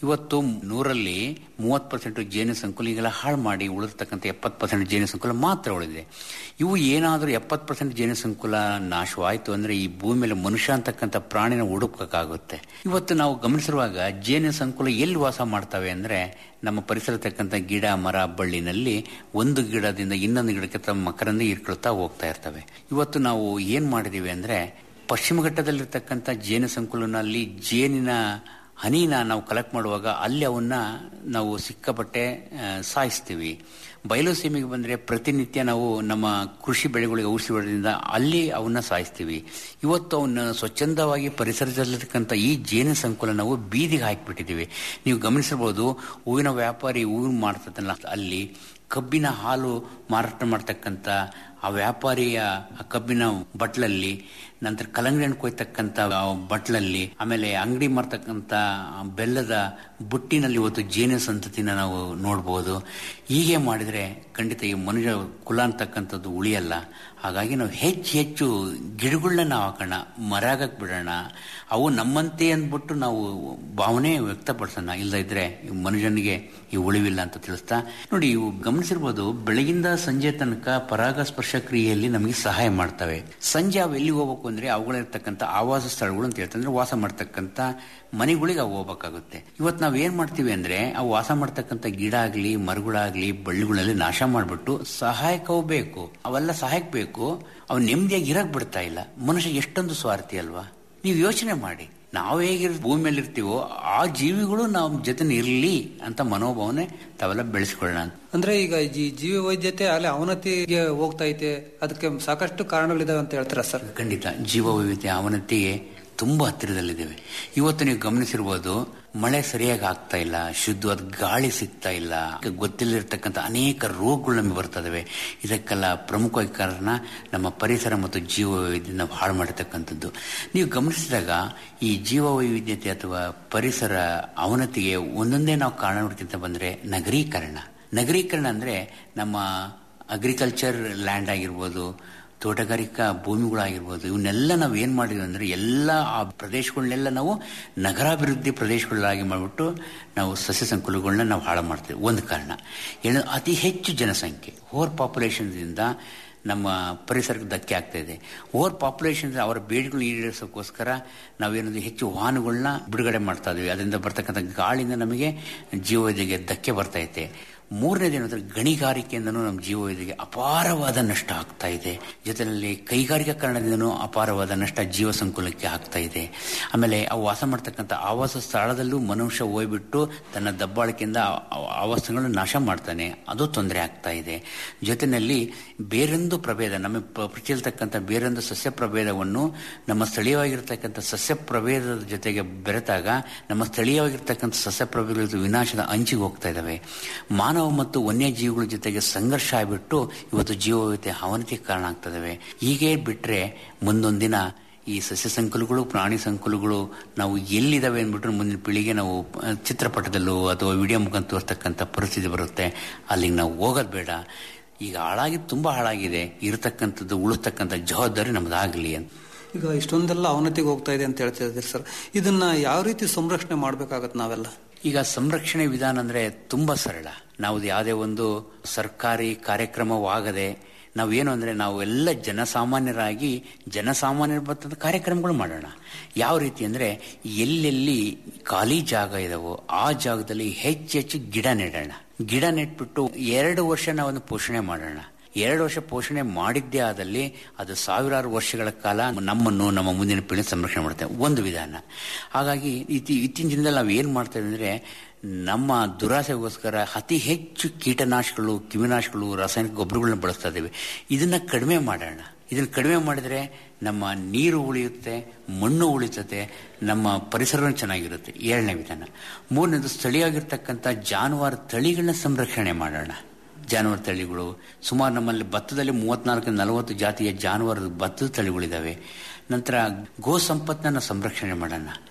ಇವತ್ತು ನೂರಲ್ಲಿ ಮೂವತ್ತು ಪರ್ಸೆಂಟ್ ಜೇನು ಸಂಕುಲ ಈಗೆಲ್ಲ ಹಾಳು ಮಾಡಿ ಉಳಿರ್ತಕ್ಕಂಥ ಎಪ್ಪತ್ತು ಪರ್ಸೆಂಟ್ ಜೇನು ಸಂಕುಲ ಮಾತ್ರ ಉಳಿದಿದೆ ಇವು ಏನಾದರೂ ಎಪ್ಪತ್ತು ಪರ್ಸೆಂಟ್ ಜೇನು ಸಂಕುಲ ನಾಶವಾಯಿತು ಅಂದ್ರೆ ಈ ಭೂಮಿ ಮೇಲೆ ಮನುಷ್ಯ ಅಂತಕ್ಕಂಥ ಪ್ರಾಣಿನ ಹುಡುಕಕ್ಕಾಗುತ್ತೆ ಇವತ್ತು ನಾವು ಗಮನಿಸಿರುವಾಗ ಜೇನು ಸಂಕುಲ ಎಲ್ಲಿ ವಾಸ ಮಾಡ್ತವೆ ಅಂದ್ರೆ ನಮ್ಮ ಪರಿಸರ ತಕ್ಕಂಥ ಗಿಡ ಮರ ಬಳ್ಳಿನಲ್ಲಿ ಒಂದು ಗಿಡದಿಂದ ಇನ್ನೊಂದು ಗಿಡಕ್ಕೆ ತಮ್ಮ ಮಕರಂದ ಇರ್ಕೊಳ್ತಾ ಹೋಗ್ತಾ ಇರ್ತವೆ ಇವತ್ತು ನಾವು ಏನ್ ಮಾಡಿದೀವಿ ಅಂದ್ರೆ ಪಶ್ಚಿಮ ಘಟ್ಟದಲ್ಲಿರ್ತಕ್ಕಂಥ ಜೇನು ಸಂಕುಲನಲ್ಲಿ ಜೇನಿನ ಹನಿನ ನಾವು ಕಲೆಕ್ಟ್ ಮಾಡುವಾಗ ಅಲ್ಲಿ ಅವನ್ನ ನಾವು ಸಿಕ್ಕಾಪಟ್ಟೆ ಆ, ಸಾಯಿಸ್ತೀವಿ ಬಯಲು ಸೀಮೆಗೆ ಬಂದರೆ ಪ್ರತಿನಿತ್ಯ ನಾವು ನಮ್ಮ ಕೃಷಿ ಬೆಳೆಗಳಿಗೆ ಔಷಧಿ ಹೊಡೆದಿಂದ ಅಲ್ಲಿ ಅವನ್ನ ಸಾಯಿಸ್ತೀವಿ ಇವತ್ತು ಅವನ್ನ ಸ್ವಚ್ಛಂದವಾಗಿ ಪರಿಸರದಲ್ಲಿರ್ತಕ್ಕಂಥ ಈ ಜೇನು ಸಂಕುಲ ನಾವು ಬೀದಿಗೆ ಹಾಕಿಬಿಟ್ಟಿದ್ದೀವಿ ನೀವು ಗಮನಿಸಬಹುದು ಹೂವಿನ ವ್ಯಾಪಾರಿ ಹೂವಿನ ಮಾಡ್ತದಲ್ಲ ಅಲ್ಲಿ ಕಬ್ಬಿನ ಹಾಲು ಮಾರಾಟ ಮಾಡ್ತಕ್ಕಂಥ ಆ ವ್ಯಾಪಾರಿಯ ಆ ಕಬ್ಬಿನ ಬಟ್ಲಲ್ಲಿ ನಂತರ ಕಲ್ಲಂಗಡಿ ಹಣ್ಣು ಕೊಯ್ತಕ್ಕಂಥ ಆ ಬಟ್ಲಲ್ಲಿ ಆಮೇಲೆ ಅಂಗಡಿ ಮಾರ್ತಕ್ಕಂಥ ಬೆಲ್ಲದ ಬುಟ್ಟಿನಲ್ಲಿ ಇವತ್ತು ಜೇನು ಸಂತತಿನ ನಾವು ನೋಡ್ಬೋದು ಹೀಗೆ ಮಾಡಿದ್ರೆ ಖಂಡಿತ ಈ ಮನುಷ್ಯ ಕುಲ ಅಂತಕ್ಕಂಥದ್ದು ಉಳಿಯಲ್ಲ ಹಾಗಾಗಿ ನಾವು ಹೆಚ್ಚು ಹೆಚ್ಚು ಗಿಡಗಳನ್ನ ನಾವು ಹಾಕೋಣ ಮರ ಆಗಕ್ ಬಿಡೋಣ ಅವು ನಮ್ಮಂತೆ ಅಂದ್ಬಿಟ್ಟು ನಾವು ಭಾವನೆ ವ್ಯಕ್ತಪಡಿಸೋಣ ಇಲ್ಲ ಇದ್ರೆ ಈ ಮನುಷ್ಯನಿಗೆ ಈ ಉಳಿವಿಲ್ಲ ಅಂತ ತಿಳಿಸ್ತಾ ನೋಡಿ ಇವು ಗಮನಿಸಿರ್ಬೋದು ಬೆಳಗಿಂದ ಸಂಜೆ ತನಕ ಪರಾಗಸ್ಪರ್ಶ ಕ್ರಿಯೆಯಲ್ಲಿ ನಮಗೆ ಸಹಾಯ ಮಾಡ್ತವೆ ಸಂಜೆ ಅವು ಎಲ್ಲಿಗೆ ಹೋಗ್ಬೇಕು ಅಂದ್ರೆ ಅವುಗಳಿರ್ತಕ್ಕಂಥ ಆವಾಸ ಸ್ಥಳಗಳು ಅಂತ ಹೇಳ್ತಾರೆ ಅಂದ್ರೆ ವಾಸ ಮಾಡ್ತಕ್ಕಂಥ ಮನೆಗಳಿಗೆ ಅವು ಹೋಗ್ಬೇಕಾಗುತ್ತೆ ಇವತ್ತು ನಾವ್ ಏನ್ ಮಾಡ್ತೀವಿ ಅಂದ್ರೆ ಅವು ವಾಸ ಮಾಡ್ತಕ್ಕಂಥ ಗಿಡ ಆಗ್ಲಿ ಮರಗಳಾಗ್ಲಿ ಬಳ್ಳಿಗಳಲ್ಲಿ ನಾಶ ಮಾಡ್ಬಿಟ್ಟು ಸಹಾಯಕವು ಬೇಕು ಅವೆಲ್ಲ ಸಹಾಯಕ ಬೇಕು ಅವು ನೆಮ್ಮದಿಯಾಗಿ ಇರಕ್ ಬಿಡ್ತಾ ಇಲ್ಲ ಮನುಷ್ಯ ಎಷ್ಟೊಂದು ಸ್ವಾರ್ಥಿ ಅಲ್ವಾ ನೀವು ಯೋಚನೆ ಮಾಡಿ ನಾವು ಹೇಗಿರ್ ಭೂಮಿ ಮೇಲೆ ಇರ್ತೀವೋ ಆ ಜೀವಿಗಳು ನಮ್ಮ ಜೊತೆ ಇರಲಿ ಅಂತ ಮನೋಭಾವನೆ ತಾವೆಲ್ಲ ಬೆಳೆಸ್ಕೊಳ್ಳೋಣ ಅಂತ ಅಂದ್ರೆ ಈಗ ಈ ಜೀವ ವೈದ್ಯತೆ ಅಲ್ಲಿ ಅವನತಿಗೆ ಹೋಗ್ತಾ ಐತೆ ಅದಕ್ಕೆ ಸಾಕಷ್ಟು ಕಾರಣಗಳಿದಾವೆ ಅಂತ ಹೇಳ್ತೀರಾ ಸರ್ ಖಂಡಿತ ಜೀವ ವೈವಿಧ್ಯ ಅವನತಿಗೆ ತುಂಬಾ ಹತ್ತಿರದಲ್ಲಿದ್ದೇವೆ ಇವತ್ತು ನೀವು ಗಮನಿಸಿರ್ಬೋದು ಮಳೆ ಸರಿಯಾಗಿ ಆಗ್ತಾ ಇಲ್ಲ ಶುದ್ಧವಾದ ಗಾಳಿ ಸಿಗ್ತಾ ಇಲ್ಲ ಗೊತ್ತಿಲ್ಲದಿರ್ತಕ್ಕಂಥ ಅನೇಕ ರೋಗಗಳು ನಮಗೆ ಬರ್ತದವೆ ಇದಕ್ಕೆಲ್ಲ ಪ್ರಮುಖವಾಗಿ ಕಾರಣ ನಮ್ಮ ಪರಿಸರ ಮತ್ತು ಜೀವ ವೈವಿಧ್ಯ ನಾವು ಹಾಳು ಮಾಡಿರ್ತಕ್ಕಂಥದ್ದು ನೀವು ಗಮನಿಸಿದಾಗ ಈ ಜೀವ ವೈವಿಧ್ಯತೆ ಅಥವಾ ಪರಿಸರ ಅವನತಿಗೆ ಒಂದೊಂದೇ ನಾವು ಕಾರಣ ನೋಡ್ಕೊಂತ ಬಂದ್ರೆ ನಗರೀಕರಣ ನಗರೀಕರಣ ಅಂದ್ರೆ ನಮ್ಮ ಅಗ್ರಿಕಲ್ಚರ್ ಲ್ಯಾಂಡ್ ಆಗಿರ್ಬೋದು ತೋಟಗಾರಿಕಾ ಭೂಮಿಗಳಾಗಿರ್ಬೋದು ಇವನ್ನೆಲ್ಲ ನಾವು ಏನ್ ಮಾಡಿದ್ವಿ ಅಂದ್ರೆ ಎಲ್ಲ ಆ ಪ್ರದೇಶಗಳನ್ನೆಲ್ಲ ನಾವು ನಗರಾಭಿವೃದ್ಧಿ ಪ್ರದೇಶಗಳಾಗಿ ಮಾಡಿಬಿಟ್ಟು ನಾವು ಸಸ್ಯ ಸಂಕುಲಗಳನ್ನ ನಾವು ಹಾಳು ಮಾಡ್ತೇವೆ ಒಂದು ಕಾರಣ ಏನು ಅತಿ ಹೆಚ್ಚು ಜನಸಂಖ್ಯೆ ಓವರ್ ಪಾಪ್ಯುಲೇಷನ್ದಿಂದ ನಮ್ಮ ಪರಿಸರಕ್ಕೆ ಧಕ್ಕೆ ಆಗ್ತಾ ಇದೆ ಓವರ್ ಪಾಪ್ಯುಲೇಷನ್ ಅವರ ಬೇಡಿಗಳು ಈಡೇರಿಸೋಕ್ಕೋಸ್ಕರ ನಾವೇನೊಂದು ಹೆಚ್ಚು ವಾಹನಗಳನ್ನ ಬಿಡುಗಡೆ ಮಾಡ್ತಾ ಇದೀವಿ ಅದರಿಂದ ಬರ್ತಕ್ಕಂಥ ಗಾಳಿಯಿಂದ ನಮಗೆ ಜೀವವಿದ್ಯೆಗೆ ಧಕ್ಕೆ ಬರ್ತಾ ಇದೆ ಮೂರನೇದೇನಂದ್ರೆ ಗಣಿಗಾರಿಕೆಯಿಂದನೂ ನಮ್ಮ ಜೀವವಿದ್ಯೆಗೆ ಅಪಾರವಾದ ನಷ್ಟ ಆಗ್ತಾ ಇದೆ ಜೊತೆಯಲ್ಲಿ ಕೈಗಾರಿಕೀಕರಣದಿಂದನೂ ಅಪಾರವಾದ ನಷ್ಟ ಜೀವ ಸಂಕುಲಕ್ಕೆ ಆಗ್ತಾ ಇದೆ ಆಮೇಲೆ ಅವು ವಾಸ ಮಾಡ್ತಕ್ಕಂಥ ಆವಾಸ ಸ್ಥಳದಲ್ಲೂ ಮನುಷ್ಯ ಹೋಗ್ಬಿಟ್ಟು ತನ್ನ ದಬ್ಬಾಳಿಕೆಯಿಂದ ಆವಾಸಗಳನ್ನು ನಾಶ ಮಾಡ್ತಾನೆ ಅದು ತೊಂದರೆ ಆಗ್ತಾ ಇದೆ ಜೊತೆಯಲ್ಲಿ ಬೇರೊಂದು ಪ್ರಭೇದ ನಮ್ಮ ಪ್ರಚಲಿತಕ್ಕಂಥ ಬೇರೊಂದು ಸಸ್ಯ ಪ್ರಭೇದವನ್ನು ನಮ್ಮ ಸ್ಥಳೀಯವಾಗಿರ್ತಕ್ಕಂಥ ಸಸ್ಯ ಪ್ರಭೇದದ ಜೊತೆಗೆ ಬೆರೆತಾಗ ನಮ್ಮ ಸ್ಥಳೀಯವಾಗಿರ್ತಕ್ಕಂಥ ಸಸ್ಯ ಪ್ರಭೇದಗಳು ವಿನಾಶದ ಅಂಚಿಗೆ ಹೋಗ್ತಾ ಇದ್ದಾವೆ ಮಾನವ ಮತ್ತು ವನ್ಯಜೀವಿಗಳ ಜೊತೆಗೆ ಸಂಘರ್ಷ ಆಗಿಬಿಟ್ಟು ಇವತ್ತು ಜೀವವೈವಿಧ್ಯ ಅವನತಿಗೆ ಕಾರಣ ಆಗ್ತದವೆ ಹೀಗೆ ಬಿಟ್ರೆ ಮುಂದೊಂದಿನ ಈ ಸಸ್ಯ ಸಂಕುಲಗಳು ಪ್ರಾಣಿ ಸಂಕುಲಗಳು ನಾವು ಎಲ್ಲಿದ್ದಾವೆ ಅಂದ್ಬಿಟ್ರೆ ಮುಂದಿನ ಪೀಳಿಗೆ ನಾವು ಚಿತ್ರಪಟದಲ್ಲೂ ಅಥವಾ ವಿಡಿಯೋ ಮುಖಾಂತರ ತೋರ್ತಕ್ಕಂಥ ಪರಿಸ್ಥಿತಿ ಬರುತ್ತೆ ಅಲ್ಲಿಗೆ ನಾವು ಹೋಗೋದು ಬೇಡ ಈಗ ಹಾಳಾಗಿ ತುಂಬಾ ಹಾಳಾಗಿದೆ ಇರತಕ್ಕಂಥದ್ದು ಉಳಿಸ್ತಕ್ಕಂಥ ಜವಾಬ್ದಾರಿ ನಮ್ದಾಗಲಿ ಅಂತ ಈಗ ಇಷ್ಟೊಂದೆಲ್ಲ ಅವನತಿಗೆ ಹೋಗ್ತಾ ಇದೆ ಅಂತ ಹೇಳ್ತಿದ್ದೀರಿ ಸರ್ ಇದನ್ನ ಯಾವ ರೀತಿ ಸಂರಕ್ಷಣೆ ಮಾಡ್ಬೇಕಾಗತ್ತೆ ನಾವೆಲ್ಲ ಈಗ ಸಂರಕ್ಷಣೆ ವಿಧಾನ ಅಂದ್ರೆ ತುಂಬಾ ಸರಳ ನಾವು ಯಾವುದೇ ಒಂದು ಸರ್ಕಾರಿ ಕಾರ್ಯಕ್ರಮವಾಗದೆ ನಾವೇನು ಅಂದ್ರೆ ನಾವು ಎಲ್ಲ ಜನಸಾಮಾನ್ಯರಾಗಿ ಜನಸಾಮಾನ್ಯರ ಬರ್ತದ ಕಾರ್ಯಕ್ರಮಗಳು ಮಾಡೋಣ ಯಾವ ರೀತಿ ಅಂದ್ರೆ ಎಲ್ಲೆಲ್ಲಿ ಖಾಲಿ ಜಾಗ ಇದಾವೋ ಆ ಜಾಗದಲ್ಲಿ ಹೆಚ್ಚೆಚ್ಚು ಗಿಡ ನೆಡೋಣ ಗಿಡ ನೆಟ್ಬಿಟ್ಟು ಎರಡು ವರ್ಷ ನಾವೊಂದು ಪೋಷಣೆ ಮಾಡೋಣ ಎರಡು ವರ್ಷ ಪೋಷಣೆ ಮಾಡಿದ್ದೇ ಆದಲ್ಲಿ ಅದು ಸಾವಿರಾರು ವರ್ಷಗಳ ಕಾಲ ನಮ್ಮನ್ನು ನಮ್ಮ ಮುಂದಿನ ಪೀಳಿಗೆ ಸಂರಕ್ಷಣೆ ಮಾಡ್ತೇವೆ ಒಂದು ವಿಧಾನ ಹಾಗಾಗಿ ಇತಿ ಇತ್ತೀಚಿನ ದಿನದಲ್ಲಿ ನಾವು ಏನ್ ಮಾಡ್ತೇವೆ ಅಂದ್ರೆ ನಮ್ಮ ದುರಾಸೆಗೋಸ್ಕರ ಅತಿ ಹೆಚ್ಚು ಕೀಟನಾಶಕಗಳು ಕಿವಿನಾಶಕಗಳು ರಾಸಾಯನಿಕ ಗೊಬ್ಬರಗಳನ್ನ ಬಳಸ್ತಾ ಇದ್ದೇವೆ ಇದನ್ನ ಕಡಿಮೆ ಮಾಡೋಣ ಇದನ್ನ ಕಡಿಮೆ ಮಾಡಿದ್ರೆ ನಮ್ಮ ನೀರು ಉಳಿಯುತ್ತೆ ಮಣ್ಣು ಉಳಿತತೆ ನಮ್ಮ ಪರಿಸರ ಚೆನ್ನಾಗಿರುತ್ತೆ ಏಳನೇ ವಿಧಾನ ಮೂರನೇದು ಸ್ಥಳೀಯವಾಗಿರ್ತಕ್ಕಂಥ ಜಾನುವಾರು ತಳಿಗಳನ್ನ ಸಂರಕ್ಷಣೆ ಮಾಡೋಣ ಜಾನುವಾರು ತಳಿಗಳು ಸುಮಾರು ನಮ್ಮಲ್ಲಿ ಭತ್ತದಲ್ಲಿ ಮೂವತ್ನಾಲ್ಕು ನಲವತ್ತು ಜಾತಿಯ ಜಾನುವಾರು ಭತ್ತದ ತಳಿಗಳಿದಾವೆ ನಂತರ ಗೋ ಸಂಪತ್ತನ್ನ ಸಂರಕ್ಷಣೆ ಮಾಡೋಣ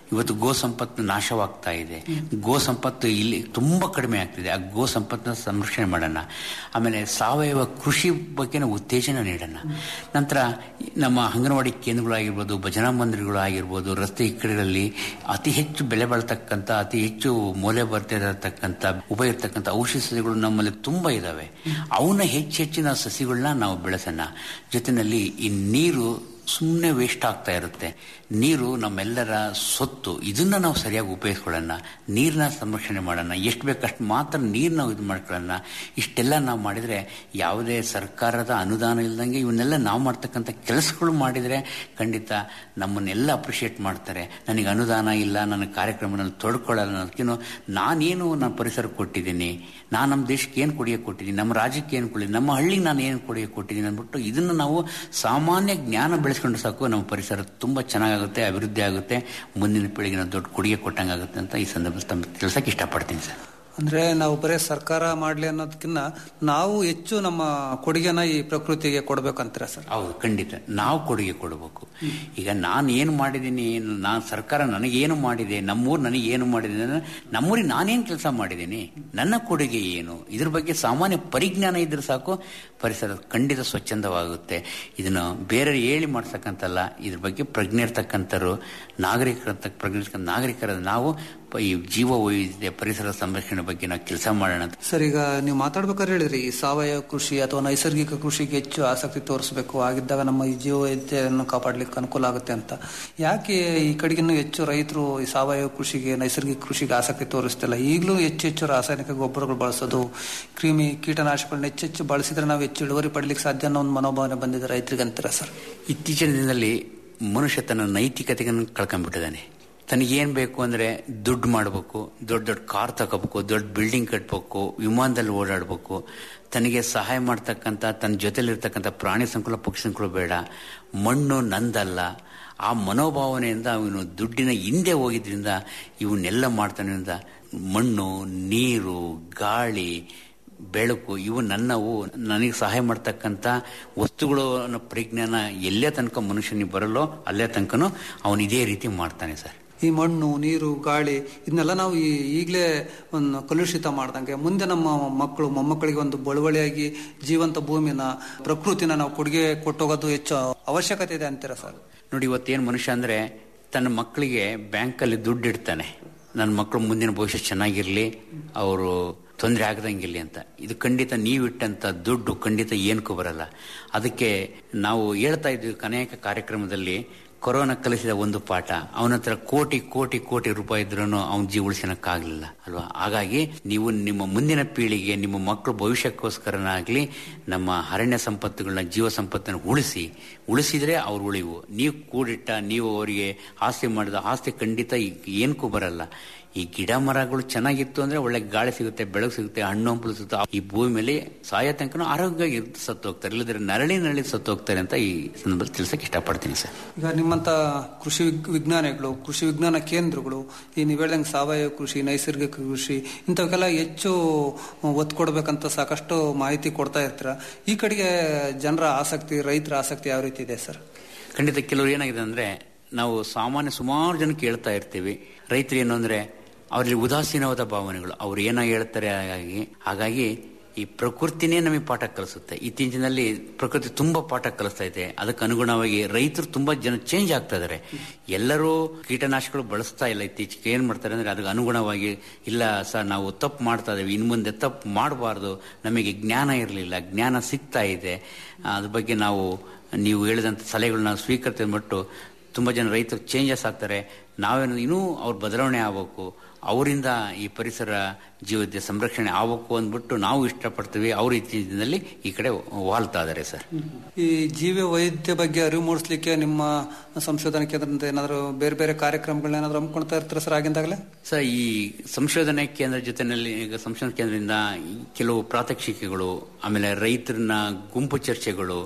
ಇವತ್ತು ಗೋ ಸಂಪತ್ತು ನಾಶವಾಗ್ತಾ ಇದೆ ಗೋ ಸಂಪತ್ತು ಇಲ್ಲಿ ತುಂಬಾ ಕಡಿಮೆ ಆಗ್ತಿದೆ ಆ ಗೋ ಸಂಪತ್ತನ್ನ ಸಂರಕ್ಷಣೆ ಮಾಡೋಣ ಆಮೇಲೆ ಸಾವಯವ ಕೃಷಿ ಬಗ್ಗೆ ನಾವು ಉತ್ತೇಜನ ನೀಡೋಣ ನಂತರ ನಮ್ಮ ಅಂಗನವಾಡಿ ಕೇಂದ್ರಗಳಾಗಿರ್ಬೋದು ಭಜನಾ ಮಂದಿರಗಳು ಆಗಿರ್ಬೋದು ರಸ್ತೆ ಇಕ್ಕಡಗಳಲ್ಲಿ ಅತಿ ಹೆಚ್ಚು ಬೆಲೆ ಬಾಳ್ತಕ್ಕಂಥ ಅತಿ ಹೆಚ್ಚು ಮೌಲ್ಯ ಬರ್ತಿರತಕ್ಕಂಥ ಉಪಯೋಗ ಇರ್ತಕ್ಕಂಥ ಔಷಧಿ ಸಸ್ಯಗಳು ನಮ್ಮಲ್ಲಿ ತುಂಬಾ ಇದಾವೆ ಅವನ್ನ ಹೆಚ್ಚು ಹೆಚ್ಚಿನ ಸಸಿಗಳನ್ನ ನಾವು ಬೆಳೆಸೋಣ ಜೊತೆಯಲ್ಲಿ ಈ ನೀರು ಸುಮ್ಮನೆ ವೇಸ್ಟ್ ಆಗ್ತಾ ಇರುತ್ತೆ ನೀರು ನಮ್ಮೆಲ್ಲರ ಸೊತ್ತು ಇದನ್ನ ನಾವು ಸರಿಯಾಗಿ ಉಪಯೋಗಿಸ್ಕೊಳ್ಳೋಣ ನೀರನ್ನ ಸಂರಕ್ಷಣೆ ಮಾಡೋಣ ಎಷ್ಟು ಬೇಕಷ್ಟು ಮಾತ್ರ ನೀರು ನಾವು ಇದು ಮಾಡ್ಕೊಳ್ಳೋಣ ಇಷ್ಟೆಲ್ಲ ನಾವು ಮಾಡಿದರೆ ಯಾವುದೇ ಸರ್ಕಾರದ ಅನುದಾನ ಇಲ್ದಂಗೆ ಇವನ್ನೆಲ್ಲ ನಾವು ಮಾಡ್ತಕ್ಕಂಥ ಕೆಲಸಗಳು ಮಾಡಿದರೆ ಖಂಡಿತ ನಮ್ಮನ್ನೆಲ್ಲ ಅಪ್ರಿಷಿಯೇಟ್ ಮಾಡ್ತಾರೆ ನನಗೆ ಅನುದಾನ ಇಲ್ಲ ನನ್ನ ಕಾರ್ಯಕ್ರಮದಲ್ಲಿ ತೊಡ್ಕೊಳ್ಳಲ್ಲ ಅನ್ನೋದಕ್ಕಿಂತ ನಾನೇನು ನನ್ನ ಪರಿಸರ ಕೊಟ್ಟಿದ್ದೀನಿ ನಾನು ನಮ್ಮ ದೇಶಕ್ಕೆ ಏನು ಕೊಡುಗೆ ಕೊಟ್ಟಿದ್ದೀನಿ ನಮ್ಮ ರಾಜ್ಯಕ್ಕೆ ಏನು ಕೊಡಿ ನಮ್ಮ ಹಳ್ಳಿಗೆ ನಾನು ಏನು ಕೊಡುಗೆ ಕೊಟ್ಟಿದ್ದೀನಿ ಅಂದ್ಬಿಟ್ಟು ಇದನ್ನು ನಾವು ಸಾಮಾನ್ಯ ಜ್ಞಾನ ಬೆಳೆಸ್ಕೊಂಡು ಸಾಕು ನಮ್ಮ ಪರಿಸರ ತುಂಬ ಚೆನ್ನಾಗಾಗುತ್ತೆ ಅಭಿವೃದ್ಧಿ ಆಗುತ್ತೆ ಮುಂದಿನ ಪೀಳಿಗೆ ನಾವು ದೊಡ್ಡ ಕೊಡುಗೆ ಕೊಟ್ಟಂಗಾಗುತ್ತೆ ಅಂತ ಈ ಸಂದರ್ಭದಲ್ಲಿ ತಮ್ಮ ತಿಳ್ಸಕ್ಕೆ ಇಷ್ಟಪಡ್ತೀನಿ ಸರ್ ಅಂದ್ರೆ ನಾವು ಬರೀ ಸರ್ಕಾರ ಮಾಡ್ಲಿ ಅನ್ನೋದಕ್ಕಿಂತ ನಾವು ಹೆಚ್ಚು ನಮ್ಮ ಕೊಡುಗೆನ ಈ ಪ್ರಕೃತಿಗೆ ಕೊಡ್ಬೇಕಂತೀರ ಸರ್ ಹೌದು ಖಂಡಿತ ನಾವು ಕೊಡುಗೆ ಕೊಡಬೇಕು ಈಗ ನಾನು ಏನು ಮಾಡಿದ್ದೀನಿ ನಾನು ಸರ್ಕಾರ ನನಗೇನು ಮಾಡಿದೆ ನಮ್ಮೂರು ನನಗೆ ಏನು ಮಾಡಿದೆ ಅಂದ್ರೆ ನಮ್ಮೂರಿಗೆ ನಾನೇನು ಕೆಲಸ ಮಾಡಿದ್ದೀನಿ ನನ್ನ ಕೊಡುಗೆ ಏನು ಇದ್ರ ಬಗ್ಗೆ ಸಾಮಾನ್ಯ ಪರಿಜ್ಞಾನ ಇದ್ರೆ ಸಾಕು ಪರಿಸರ ಖಂಡಿತ ಸ್ವಚ್ಛಂದವಾಗುತ್ತೆ ಇದನ್ನು ಬೇರೆ ಹೇಳಿ ಮಾಡ್ತಕ್ಕಂಥಲ್ಲ ಇದ್ರ ಬಗ್ಗೆ ಪ್ರಜ್ಞೆ ಇರ್ತಕ್ಕಂಥವ್ರು ನಾಗರಿಕರ ಪ್ರಜ್ಞೆ ನಾಗರಿಕರ ನಾವು ಪ- ಈ ಜೀವ ವೈವಿಧ್ಯ ಪರಿಸರ ಸಂರಕ್ಷಣೆ ಬಗ್ಗೆ ನಾವು ಕೆಲಸ ಮಾಡೋಣ ಅಂತ ಸರ್ ಈಗ ನೀವು ಮಾತಾಡ್ಬೇಕಾದ್ರೆ ಹೇಳಿದ್ರಿ ಈ ಸಾವಯವ ಕೃಷಿ ಅಥವಾ ನೈಸರ್ಗಿಕ ಕೃಷಿಗೆ ಹೆಚ್ಚು ಆಸಕ್ತಿ ತೋರಿಸಬೇಕು ಆಗಿದ್ದಾಗ ನಮ್ಮ ಈ ಜೀವ ವೈವಿಧ್ಯವನ್ನು ಕಾಪಾಡ್ಲಿಕ್ಕೆ ಅನುಕೂಲ ಆಗುತ್ತೆ ಅಂತ ಯಾಕೆ ಈ ಕಡೆಗಿನ್ನೂ ಹೆಚ್ಚು ರೈತರು ಈ ಸಾವಯವ ಕೃಷಿಗೆ ನೈಸರ್ಗಿಕ ಕೃಷಿಗೆ ಆಸಕ್ತಿ ತೋರಿಸ್ತಿಲ್ಲ ಈಗಲೂ ಹೆಚ್ಚು ಹೆಚ್ಚು ರಾಸಾಯನಿಕ ಗೊಬ್ಬರಗಳು ಬಳಸೋದು ಕ್ರಿಮಿ ಕೀಟನಾಶಕಗಳನ್ನ ಹೆಚ್ಚೆಚ್ಚು ಬಳಸಿದ್ರೆ ನಾವು ಹೆಚ್ಚು ಇಳುವರಿ ಪಡ್ಲಿಕ್ಕೆ ಸಾಧ್ಯ ಅನ್ನೋ ಒಂದು ಮನೋಭಾವನೆ ಬಂದಿದೆ ರೈತರಿಗೆ ಅಂತೀರ ಸರ್ ಇತ್ತೀಚಿನ ದಿನದಲ್ಲಿ ಮನುಷ್ಯ ತನ್ನ ನೈತಿಕತೆಯನ್ನು ಕಳ್ಕೊಂಡ್ಬಿಟ್ಟಿದ್ದಾನೆ ತನಗೇನು ಬೇಕು ಅಂದರೆ ದುಡ್ಡು ಮಾಡಬೇಕು ದೊಡ್ಡ ದೊಡ್ಡ ಕಾರ್ ತಗೋಬೇಕು ದೊಡ್ಡ ಬಿಲ್ಡಿಂಗ್ ಕಟ್ಟಬೇಕು ವಿಮಾನದಲ್ಲಿ ಓಡಾಡಬೇಕು ತನಗೆ ಸಹಾಯ ಮಾಡ್ತಕ್ಕಂಥ ತನ್ನ ಜೊತೆಲಿರ್ತಕ್ಕಂಥ ಪ್ರಾಣಿ ಸಂಕುಲ ಪಕ್ಷಿ ಸಂಕುಲ ಬೇಡ ಮಣ್ಣು ನಂದಲ್ಲ ಆ ಮನೋಭಾವನೆಯಿಂದ ಅವನು ದುಡ್ಡಿನ ಹಿಂದೆ ಹೋಗಿದ್ರಿಂದ ಇವನ್ನೆಲ್ಲ ಮಾಡ್ತಾನಿಂದ ಮಣ್ಣು ನೀರು ಗಾಳಿ ಬೆಳಕು ಇವು ನನ್ನವು ನನಗೆ ಸಹಾಯ ಮಾಡ್ತಕ್ಕಂಥ ವಸ್ತುಗಳು ಅನ್ನೋ ಪರಿಜ್ಞಾನ ಎಲ್ಲೇ ತನಕ ಮನುಷ್ಯನಿಗೆ ಬರಲ್ಲೋ ಅಲ್ಲೇ ತನಕನೂ ಅವನು ಇದೇ ರೀತಿ ಮಾಡ್ತಾನೆ ಸರ್ ಈ ಮಣ್ಣು ನೀರು ಗಾಳಿ ಇದನ್ನೆಲ್ಲ ನಾವು ಈ ಈಗಲೇ ಒಂದು ಕಲುಷಿತ ಮಾಡ್ದಂಗೆ ಮುಂದೆ ನಮ್ಮ ಮಕ್ಕಳು ಮೊಮ್ಮಕ್ಕಳಿಗೆ ಒಂದು ಬಳುವಳಿಯಾಗಿ ಜೀವಂತ ಭೂಮಿನ ಪ್ರಕೃತಿನ ನಾವು ಕೊಡುಗೆ ಕೊಟ್ಟೋಗೋದು ಹೆಚ್ಚು ಅವಶ್ಯಕತೆ ಇದೆ ಅಂತೀರ ಸರ್ ನೋಡಿ ಇವತ್ತೇನು ಮನುಷ್ಯ ಅಂದ್ರೆ ತನ್ನ ಮಕ್ಕಳಿಗೆ ಬ್ಯಾಂಕಲ್ಲಿ ದುಡ್ಡು ಇಡ್ತಾನೆ ನನ್ನ ಮಕ್ಕಳು ಮುಂದಿನ ಭವಿಷ್ಯ ಚೆನ್ನಾಗಿರ್ಲಿ ಅವರು ತೊಂದರೆ ಆಗದಂಗಿರ್ಲಿ ಅಂತ ಇದು ಖಂಡಿತ ನೀವಿಟ್ಟಂತ ದುಡ್ಡು ಖಂಡಿತ ಏನಕ್ಕೂ ಬರಲ್ಲ ಅದಕ್ಕೆ ನಾವು ಹೇಳ್ತಾ ಇದ್ವಿ ಅನೇಕ ಕಾರ್ಯಕ್ರಮದಲ್ಲಿ ಕೊರೋನಾ ಕಲಿಸಿದ ಒಂದು ಪಾಠ ಅವನ ಹತ್ರ ಕೋಟಿ ಕೋಟಿ ಕೋಟಿ ರೂಪಾಯಿ ಇದ್ರೂ ಅವನ ಜೀವ ಉಳಿಸೋಕ್ಕಾಗಲಿಲ್ಲ ಅಲ್ವಾ ಹಾಗಾಗಿ ನೀವು ನಿಮ್ಮ ಮುಂದಿನ ಪೀಳಿಗೆ ನಿಮ್ಮ ಮಕ್ಕಳು ಭವಿಷ್ಯಕ್ಕೋಸ್ಕರನಾಗ್ಲಿ ನಮ್ಮ ಅರಣ್ಯ ಸಂಪತ್ತುಗಳನ್ನ ಜೀವ ಸಂಪತ್ತನ್ನು ಉಳಿಸಿ ಉಳಿಸಿದ್ರೆ ಅವ್ರು ಉಳಿವು ನೀವು ಕೂಡಿಟ್ಟ ನೀವು ಅವರಿಗೆ ಆಸ್ತಿ ಮಾಡಿದ ಆಸ್ತಿ ಖಂಡಿತ ಏನಕ್ಕೂ ಬರಲ್ಲ ಈ ಗಿಡ ಮರಗಳು ಚೆನ್ನಾಗಿತ್ತು ಅಂದ್ರೆ ಒಳ್ಳೆ ಗಾಳಿ ಸಿಗುತ್ತೆ ಬೆಳಕು ಸಿಗುತ್ತೆ ಹಣ್ಣು ಹಂಪಲು ಸಿಗುತ್ತೆ ಈ ಭೂಮಿ ಮೇಲೆ ಸಾಯೋ ತನಕ ಆರೋಗ್ಯ ಇರುತ್ತೆ ಸತ್ತು ಹೋಗ್ತಾರೆ ಇಲ್ಲದ್ರೆ ನರಳಿ ನರಳಿ ಸತ್ತು ಹೋಗ್ತಾರೆ ಅಂತ ಈ ಸಂದರ್ಭದಲ್ಲಿ ತಿಳಿಸಕ್ಕೆ ಇಷ್ಟಪಡ್ತೀನಿ ಸರ್ ಈಗ ನಿಮ್ಮಂತ ಕೃಷಿ ವಿಗ್- ವಿಜ್ಞಾನಿಗಳು ಕೃಷಿ ವಿಜ್ಞಾನ ಕೇಂದ್ರಗಳು ಈ ನೀವು ಹೇಳ್ದಂಗೆ ಸಾವಯವ ಕೃಷಿ ನೈಸರ್ಗಿಕ ಕೃಷಿ ಇಂಥವಕ್ಕೆಲ್ಲ ಹೆಚ್ಚು ಒತ್ತು ಕೊಡ್ಬೇಕಂತ ಸಾಕಷ್ಟು ಮಾಹಿತಿ ಕೊಡ್ತಾ ಇರ್ತೀರ ಈ ಕಡೆಗೆ ಜನರ ಆಸಕ್ತಿ ರೈತರ ಆಸಕ್ತಿ ಯಾವ ರೀತಿ ಇದೆ ಸರ್ ಖಂಡಿತ ಕೆಲವರು ಏನಾಗಿದೆ ಅಂದ್ರೆ ನಾವು ಸಾಮಾನ್ಯ ಸುಮಾರು ಜನ ಕೇಳ್ತಾ ಇರ್ತೀವಿ ರೈತರು ಏನು ಅಂದ್ರೆ ಅವರಲ್ಲಿ ಉದಾಸೀನವಾದ ಭಾವನೆಗಳು ಅವ್ರು ಏನೋ ಹೇಳ್ತಾರೆ ಹಾಗಾಗಿ ಹಾಗಾಗಿ ಈ ಪ್ರಕೃತಿನೇ ನಮಗೆ ಪಾಠ ಕಲಿಸುತ್ತೆ ಇತ್ತೀಚಿನಲ್ಲಿ ಪ್ರಕೃತಿ ತುಂಬಾ ಪಾಠ ಕಲಿಸ್ತಾ ಇದೆ ಅದಕ್ಕೆ ಅನುಗುಣವಾಗಿ ರೈತರು ತುಂಬಾ ಜನ ಚೇಂಜ್ ಆಗ್ತಾ ಇದಾರೆ ಎಲ್ಲರೂ ಕೀಟನಾಶಕಗಳು ಬಳಸ್ತಾ ಇಲ್ಲ ಇತ್ತೀಚೆಗೆ ಏನ್ ಮಾಡ್ತಾರೆ ಅಂದ್ರೆ ಅದಕ್ಕೆ ಅನುಗುಣವಾಗಿ ಇಲ್ಲ ಸರ್ ನಾವು ತಪ್ಪು ಮಾಡ್ತಾ ಇದ್ದೀವಿ ಇನ್ನು ಮುಂದೆ ತಪ್ಪು ಮಾಡಬಾರ್ದು ನಮಗೆ ಜ್ಞಾನ ಇರಲಿಲ್ಲ ಜ್ಞಾನ ಸಿಗ್ತಾ ಇದೆ ಅದ್ರ ಬಗ್ಗೆ ನಾವು ನೀವು ಹೇಳಿದಂಥ ಸಲಹೆಗಳನ್ನ ಸ್ವೀಕರಿಸಿದ ಮಟ್ಟು ತುಂಬಾ ಜನ ರೈತರು ಚೇಂಜಸ್ ಆಗ್ತಾರೆ ನಾವೇನು ಇನ್ನೂ ಅವ್ರ ಬದಲಾವಣೆ ಆಗಬೇಕು ಅವರಿಂದ ಈ ಪರಿಸರ ಜೀವದ ಸಂರಕ್ಷಣೆ ಆಗಬೇಕು ಅಂದ್ಬಿಟ್ಟು ನಾವು ಇಷ್ಟಪಡ್ತೀವಿ ಅವ್ರ ಇತ್ತೀಚಿನಲ್ಲಿ ಈ ಕಡೆ ವಾಲ್ತಾ ಇದಾರೆ ಸರ್ ಈ ಜೀವ ವೈದ್ಯ ಬಗ್ಗೆ ಅರಿವು ಮೂಡಿಸ್ಲಿಕ್ಕೆ ನಿಮ್ಮ ಸಂಶೋಧನಾ ಕೇಂದ್ರದಿಂದ ಏನಾದರೂ ಬೇರೆ ಬೇರೆ ಕಾರ್ಯಕ್ರಮಗಳನ್ನ ಏನಾದರೂ ಹಮ್ಮಿಕೊಳ್ತಾ ಇರ್ತೀರ ಸರ್ ಆಗಿಂದಾಗಲೇ ಸರ್ ಈ ಸಂಶೋಧನೆ ಕೇಂದ್ರ ಜೊತೆನಲ್ಲಿ ಈಗ ಸಂಶೋಧನಾ ಕೇಂದ್ರದಿಂದ ಈ ಕೆಲವು ಪ್ರಾತ್ಯಕ್ಷಿಕೆಗಳು ಆಮೇಲೆ ರೈತರನ್ನ ಗುಂಪು ಚರ್ಚೆಗಳು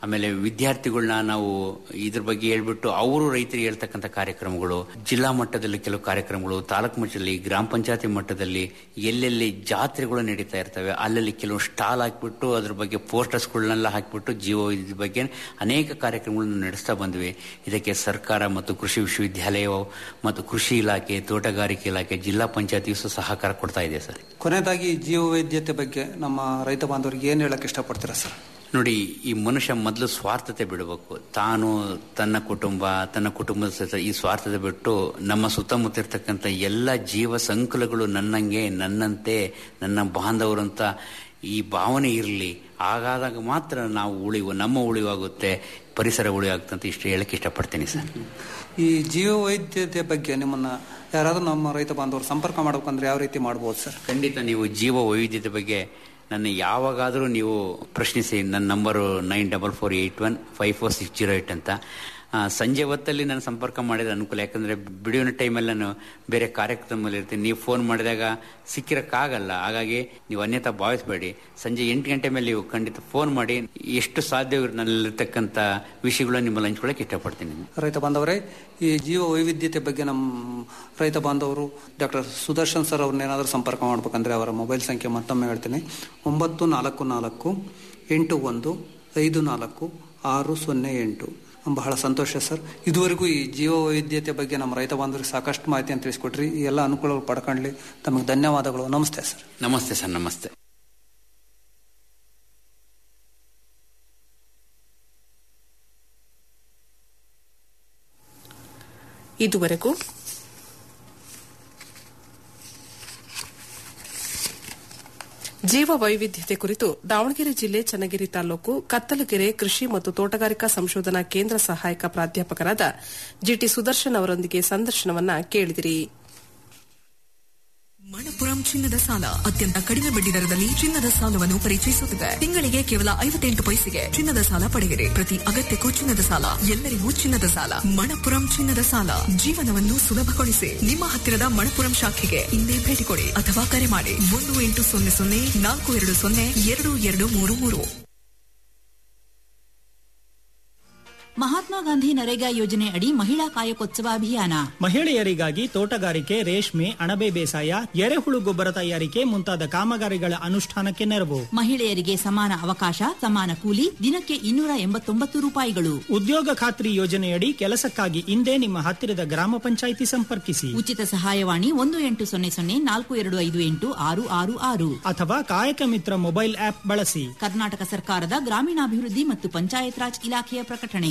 ಆಮೇಲೆ ವಿದ್ಯಾರ್ಥಿಗಳನ್ನ ನಾವು ಇದ್ರ ಬಗ್ಗೆ ಹೇಳ್ಬಿಟ್ಟು ಅವರು ರೈತರಿಗೆ ಹೇಳ್ತಕ್ಕಂಥ ಕಾರ್ಯಕ್ರಮಗಳು ಜಿಲ್ಲಾ ಮಟ್ಟದಲ್ಲಿ ಕೆಲವು ಕಾರ್ಯಕ್ರಮಗಳು ತಾಲೂಕು ಮಟ್ಟದಲ್ಲಿ ಗ್ರಾಮ ಪಂಚಾಯತಿ ಮಟ್ಟದಲ್ಲಿ ಎಲ್ಲೆಲ್ಲಿ ಜಾತ್ರೆಗಳು ನಡೀತಾ ಇರ್ತವೆ ಅಲ್ಲಲ್ಲಿ ಕೆಲವು ಸ್ಟಾಲ್ ಹಾಕ್ಬಿಟ್ಟು ಅದ್ರ ಬಗ್ಗೆ ಪೋಸ್ಟರ್ಸ್ಗಳನ್ನೆಲ್ಲ ಹಾಕ್ಬಿಟ್ಟು ಜೀವ ಇದ್ರ ಬಗ್ಗೆ ಅನೇಕ ಕಾರ್ಯಕ್ರಮಗಳನ್ನು ನಡೆಸ್ತಾ ಬಂದ್ವಿ ಇದಕ್ಕೆ ಸರ್ಕಾರ ಮತ್ತು ಕೃಷಿ ವಿಶ್ವವಿದ್ಯಾಲಯ ಮತ್ತು ಕೃಷಿ ಇಲಾಖೆ ತೋಟಗಾರಿಕೆ ಇಲಾಖೆ ಜಿಲ್ಲಾ ಪಂಚಾಯತಿಯು ಸಹ ಸಹಕಾರ ಕೊಡ್ತಾ ಇದೆ ಸರ್ ಕೊನೆಯದಾಗಿ ಜೀವ ವೈದ್ಯತೆ ಬಗ್ಗೆ ನಮ್ಮ ರೈತ ಬಾಂಧವರಿಗೆ ಏನು ಹೇಳಕ್ ಇಷ್ಟಪಡ್ತೀರಾ ಸರ್ ನೋಡಿ ಈ ಮನುಷ್ಯ ಮೊದಲು ಸ್ವಾರ್ಥತೆ ಬಿಡಬೇಕು ತಾನು ತನ್ನ ಕುಟುಂಬ ತನ್ನ ಕುಟುಂಬದ ಸಹಿತ ಈ ಸ್ವಾರ್ಥತೆ ಬಿಟ್ಟು ನಮ್ಮ ಸುತ್ತಮುತ್ತ ಇರ್ತಕ್ಕಂಥ ಎಲ್ಲ ಜೀವ ಸಂಕುಲಗಳು ನನ್ನಂಗೆ ನನ್ನಂತೆ ನನ್ನ ಬಾಂಧವರು ಅಂತ ಈ ಭಾವನೆ ಇರಲಿ ಹಾಗಾದಾಗ ಮಾತ್ರ ನಾವು ಉಳಿವು ನಮ್ಮ ಉಳಿವಾಗುತ್ತೆ ಪರಿಸರ ಉಳಿವಾಗುತ್ತೆ ಅಂತ ಇಷ್ಟು ಹೇಳಕ್ಕೆ ಇಷ್ಟಪಡ್ತೀನಿ ಸರ್ ಈ ಜೀವ ವೈದ್ಯತೆ ಬಗ್ಗೆ ನಿಮ್ಮನ್ನ ಯಾರಾದ್ರೂ ನಮ್ಮ ರೈತ ಬಾಂಧವರು ಸಂಪರ್ಕ ಮಾಡ್ಬೇಕಂದ್ರೆ ಯಾವ ರೀತಿ ಮಾಡ್ಬೋದು ಸರ್ ಖಂಡಿತ ನೀವು ಜೀವ ವೈವಿಧ್ಯತೆ ಬಗ್ಗೆ ನನ್ನ ಯಾವಾಗಾದರೂ ನೀವು ಪ್ರಶ್ನಿಸಿ ನನ್ನ number nine double four eight one five four six zero eight ಅಂತ ಆ, ಸಂಜೆ ಹೊತ್ತಲ್ಲಿ ನಾನು ಸಂಪರ್ಕ ಮಾಡಿದ್ರೆ ಅನುಕೂಲ ಯಾಕಂದರೆ ಬಿಡುವಿನ ಟೈಮಲ್ಲಿ ನಾನು ಬೇರೆ ಕಾರ್ಯಕ್ರಮದಲ್ಲಿ ಇರ್ತೀನಿ ನೀವು ಫೋನ್ ಮಾಡಿದಾಗ ಸಿಕ್ಕಿರಕ್ಕಾಗಲ್ಲ ಹಾಗಾಗಿ ನೀವು ಅನ್ಯತಾ ಭಾವಿಸಬೇಡಿ ಸಂಜೆ ಎಂಟು ಗಂಟೆ ಮೇಲೆ ನೀವು ಖಂಡಿತ ಫೋನ್ ಮಾಡಿ ಎಷ್ಟು ಸಾಧ್ಯ ನನ್ನಲ್ಲಿರ್ತಕ್ಕಂಥ ವಿಷಯಗಳನ್ನ ನಿಮ್ಮಲ್ಲಿ ಹಂಚ್ಕೊಳ್ಳೋಕೆ ಇಷ್ಟಪಡ್ತೀನಿ ರೈತ ಬಾಂಧವರೇ ಈ ಜೀವ ವೈವಿಧ್ಯತೆ ಬಗ್ಗೆ ನಮ್ಮ ರೈತ ಬಾಂಧವರು ಡಾಕ್ಟರ್ ಸುದರ್ಶನ್ ಸರ್ ಅವ್ರನ್ನ ಏನಾದರೂ ಸಂಪರ್ಕ ಮಾಡ್ಬೇಕಂದ್ರೆ ಅವರ ಮೊಬೈಲ್ ಸಂಖ್ಯೆ ಮತ್ತೊಮ್ಮೆ ಹೇಳ್ತೀನಿ ಒಂಬತ್ತು ನಾಲ್ಕು ನಾಲ್ಕು ಎಂಟು ಒಂದು ಐದು ನಾಲ್ಕು ಆರು ಸೊನ್ನೆ ಎಂಟು ಬಹಳ ಸಂತೋಷ ಸರ್ ಇದುವರೆಗೂ ಈ ಜೀವ ವೈವಿಧ್ಯತೆ ಬಗ್ಗೆ ನಮ್ಮ ರೈತ ಬಾಂಧವರಿಗೆ ಸಾಕಷ್ಟು ಮಾಹಿತಿಯನ್ನು ತಿಳಿಸ್ಕೊಟ್ರಿ ಈ ಎಲ್ಲ ಅನುಕೂಲಗಳು ಪಡ್ಕೊಳ್ಳಿ ತಮಗೆ ಧನ್ಯವಾದಗಳು ನಮಸ್ತೆ ಸರ್ ನಮಸ್ತೆ ಸರ್ ನಮಸ್ತೆ ಇದುವರೆಗೂ ಜೀವ ವೈವಿಧ್ಯತೆ ಕುರಿತು ದಾವಣಗೆರೆ ಜಿಲ್ಲೆ ಚನ್ನಗಿರಿ ತಾಲೂಕು ಕತ್ತಲಗೆರೆ ಕೃಷಿ ಮತ್ತು ತೋಟಗಾರಿಕಾ ಸಂಶೋಧನಾ ಕೇಂದ್ರ ಸಹಾಯಕ ಪ್ರಾಧ್ಯಾಪಕರಾದ ಜಿಟಿ ಸುದರ್ಶನ್ ಅವರೊಂದಿಗೆ ಸಂದರ್ಶನವನ್ನ ಕೇಳಿದಿರಿ ಮಣಪುರಂ ಚಿನ್ನದ ಸಾಲ ಅತ್ಯಂತ ಕಡಿಮೆ ಬಡ್ಡಿ ದರದಲ್ಲಿ ಚಿನ್ನದ ಸಾಲವನ್ನು ಪರಿಚಯಿಸುತ್ತಿದೆ ತಿಂಗಳಿಗೆ ಕೇವಲ ಐವತ್ತೆಂಟು ಪೈಸೆಗೆ ಚಿನ್ನದ ಸಾಲ ಪಡೆಯಿರಿ ಪ್ರತಿ ಅಗತ್ಯಕ್ಕೂ ಚಿನ್ನದ ಸಾಲ ಎಲ್ಲರಿಗೂ ಚಿನ್ನದ ಸಾಲ ಮಣಪುರಂ ಚಿನ್ನದ ಸಾಲ ಜೀವನವನ್ನು ಸುಲಭಗೊಳಿಸಿ ನಿಮ್ಮ ಹತ್ತಿರದ ಮಣಪುರಂ ಶಾಖೆಗೆ ಇಂದೇ ಭೇಟಿ ಕೊಡಿ ಅಥವಾ ಕರೆ ಮಾಡಿ ಒಂದು ಎಂಟು ಸೊನ್ನೆ ಸೊನ್ನೆ ನಾಲ್ಕು ಎರಡು ಸೊನ್ನೆ ಎರಡು ಎರಡು ಮೂರು ಮೂರು ಮಹಾತ್ಮ ಗಾಂಧಿ ನರೇಗಾ ಯೋಜನೆ ಅಡಿ ಮಹಿಳಾ ಕಾಯಕೋತ್ಸವ ಅಭಿಯಾನ ಮಹಿಳೆಯರಿಗಾಗಿ ತೋಟಗಾರಿಕೆ ರೇಷ್ಮೆ ಅಣಬೆ ಬೇಸಾಯ ಎರೆಹುಳು ಗೊಬ್ಬರ ತಯಾರಿಕೆ ಮುಂತಾದ ಕಾಮಗಾರಿಗಳ ಅನುಷ್ಠಾನಕ್ಕೆ ನೆರವು ಮಹಿಳೆಯರಿಗೆ ಸಮಾನ ಅವಕಾಶ ಸಮಾನ ಕೂಲಿ ದಿನಕ್ಕೆ ಇನ್ನೂರ ಎಂಬತ್ತೊಂಬತ್ತು ರೂಪಾಯಿಗಳು ಉದ್ಯೋಗ ಖಾತ್ರಿ ಯೋಜನೆಯಡಿ ಕೆಲಸಕ್ಕಾಗಿ ಇಂದೇ ನಿಮ್ಮ ಹತ್ತಿರದ ಗ್ರಾಮ ಪಂಚಾಯಿತಿ ಸಂಪರ್ಕಿಸಿ ಉಚಿತ ಸಹಾಯವಾಣಿ ಒಂದು ಎಂಟು ಸೊನ್ನೆ ಸೊನ್ನೆ ನಾಲ್ಕು ಎರಡು ಐದು ಎಂಟು ಆರು ಆರು ಆರು ಅಥವಾ ಕಾಯಕ ಮಿತ್ರ ಮೊಬೈಲ್ ಆಪ್ ಬಳಸಿ ಕರ್ನಾಟಕ ಸರ್ಕಾರದ ಗ್ರಾಮೀಣಾಭಿವೃದ್ಧಿ ಮತ್ತು ಪಂಚಾಯತ್ ರಾಜ್ ಇಲಾಖೆಯ ಪ್ರಕಟಣೆ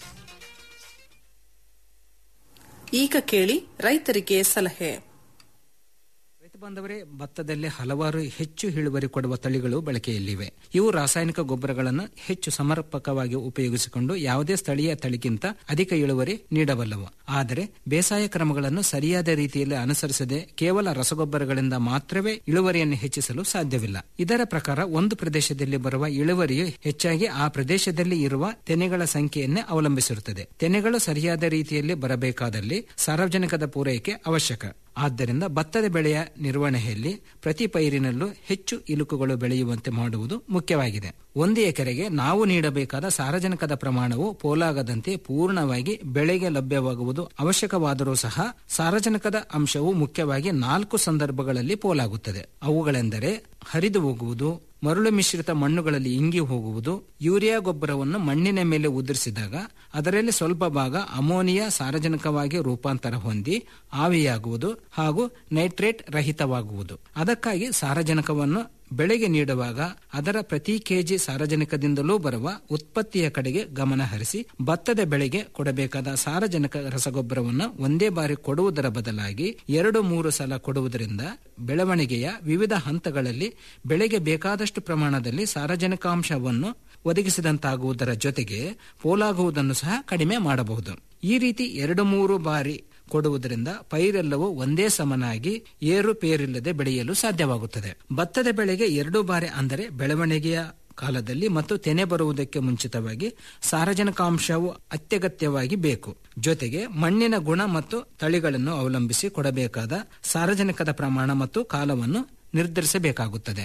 ಈಗ ಕೇಳಿ ರೈತರಿಗೆ ಸಲಹೆ ರೈತ ಬಾಂಧವರೇ ಭತ್ತದಲ್ಲಿ ಹಲವಾರು ಹೆಚ್ಚು ಇಳುವರಿ ಕೊಡುವ ತಳಿಗಳು ಬಳಕೆಯಲ್ಲಿವೆ ಇವು ರಾಸಾಯನಿಕ ಗೊಬ್ಬರಗಳನ್ನು ಹೆಚ್ಚು ಸಮರ್ಪಕವಾಗಿ ಉಪಯೋಗಿಸಿಕೊಂಡು ಯಾವುದೇ ಸ್ಥಳೀಯ ತಳಿಗಿಂತ ಅಧಿಕ ಇಳುವರಿ ನೀಡಬಲ್ಲವು ಆದರೆ ಬೇಸಾಯ ಕ್ರಮಗಳನ್ನು ಸರಿಯಾದ ರೀತಿಯಲ್ಲಿ ಅನುಸರಿಸದೆ ಕೇವಲ ರಸಗೊಬ್ಬರಗಳಿಂದ ಮಾತ್ರವೇ ಇಳುವರಿಯನ್ನು ಹೆಚ್ಚಿಸಲು ಸಾಧ್ಯವಿಲ್ಲ ಇದರ ಪ್ರಕಾರ ಒಂದು ಪ್ರದೇಶದಲ್ಲಿ ಬರುವ ಇಳುವರಿಯು ಹೆಚ್ಚಾಗಿ ಆ ಪ್ರದೇಶದಲ್ಲಿ ಇರುವ ತೆನೆಗಳ ಸಂಖ್ಯೆಯನ್ನೇ ಅವಲಂಬಿಸಿರುತ್ತದೆ ತೆನೆಗಳು ಸರಿಯಾದ ರೀತಿಯಲ್ಲಿ ಬರಬೇಕಾದಲ್ಲಿ ಸಾರ್ವಜನಿಕದ ಪೂರೈಕೆ ಅವಶ್ಯಕ ಆದ್ದರಿಂದ ಭತ್ತದ ಬೆಳೆಯ ನಿರ್ವಹಣೆಯಲ್ಲಿ ಪ್ರತಿ ಪೈರಿನಲ್ಲೂ ಹೆಚ್ಚು ಇಲುಕುಗಳು ಬೆಳೆಯುವಂತೆ ಮಾಡುವುದು ಮುಖ್ಯವಾಗಿದೆ ಒಂದು ಎಕರೆಗೆ ನಾವು ನೀಡಬೇಕಾದ ಸಾರಜನಕದ ಪ್ರಮಾಣವು ಪೋಲಾಗದಂತೆ ಪೂರ್ಣವಾಗಿ ಬೆಳೆಗೆ ಲಭ್ಯವಾಗುವುದು ಅವಶ್ಯಕವಾದರೂ ಸಹ ಸಾರಜನಕದ ಅಂಶವು ಮುಖ್ಯವಾಗಿ ನಾಲ್ಕು ಸಂದರ್ಭಗಳಲ್ಲಿ ಪೋಲಾಗುತ್ತದೆ ಅವುಗಳೆಂದರೆ ಹರಿದು ಹೋಗುವುದು ಮರಳು ಮಿಶ್ರಿತ ಮಣ್ಣುಗಳಲ್ಲಿ ಇಂಗಿ ಹೋಗುವುದು ಯೂರಿಯಾ ಗೊಬ್ಬರವನ್ನು ಮಣ್ಣಿನ ಮೇಲೆ ಉದುರಿಸಿದಾಗ ಅದರಲ್ಲಿ ಸ್ವಲ್ಪ ಭಾಗ ಅಮೋನಿಯಾ ಸಾರಜನಕವಾಗಿ ರೂಪಾಂತರ ಹೊಂದಿ ಆವಿಯಾಗುವುದು ಹಾಗೂ ನೈಟ್ರೇಟ್ ರಹಿತವಾಗುವುದು ಅದಕ್ಕಾಗಿ ಸಾರಜನಕವನ್ನು ಬೆಳೆಗೆ ನೀಡುವಾಗ ಅದರ ಪ್ರತಿ ಕೆಜಿ ಸಾರಜನಕದಿಂದಲೂ ಬರುವ ಉತ್ಪತ್ತಿಯ ಕಡೆಗೆ ಗಮನ ಹರಿಸಿ ಭತ್ತದ ಬೆಳೆಗೆ ಕೊಡಬೇಕಾದ ಸಾರಜನಕ ರಸಗೊಬ್ಬರವನ್ನು ಒಂದೇ ಬಾರಿ ಕೊಡುವುದರ ಬದಲಾಗಿ ಎರಡು ಮೂರು ಸಲ ಕೊಡುವುದರಿಂದ ಬೆಳವಣಿಗೆಯ ವಿವಿಧ ಹಂತಗಳಲ್ಲಿ ಬೆಳೆಗೆ ಬೇಕಾದಷ್ಟು ಪ್ರಮಾಣದಲ್ಲಿ ಸಾರಜನಕಾಂಶವನ್ನು ಒದಗಿಸಿದಂತಾಗುವುದರ ಜೊತೆಗೆ ಪೋಲಾಗುವುದನ್ನು ಸಹ ಕಡಿಮೆ ಮಾಡಬಹುದು ಈ ರೀತಿ ಎರಡು ಮೂರು ಬಾರಿ ಕೊಡುವುದರಿಂದ ಪೈರೆಲ್ಲವೂ ಒಂದೇ ಸಮನಾಗಿ ಏರುಪೇರಿಲ್ಲದೆ ಬೆಳೆಯಲು ಸಾಧ್ಯವಾಗುತ್ತದೆ ಭತ್ತದ ಬೆಳೆಗೆ ಎರಡು ಬಾರಿ ಅಂದರೆ ಬೆಳವಣಿಗೆಯ ಕಾಲದಲ್ಲಿ ಮತ್ತು ತೆನೆ ಬರುವುದಕ್ಕೆ ಮುಂಚಿತವಾಗಿ ಸಾರಜನಕಾಂಶವು ಅತ್ಯಗತ್ಯವಾಗಿ ಬೇಕು ಜೊತೆಗೆ ಮಣ್ಣಿನ ಗುಣ ಮತ್ತು ತಳಿಗಳನ್ನು ಅವಲಂಬಿಸಿ ಕೊಡಬೇಕಾದ ಸಾರಜನಕದ ಪ್ರಮಾಣ ಮತ್ತು ಕಾಲವನ್ನು ನಿರ್ಧರಿಸಬೇಕಾಗುತ್ತದೆ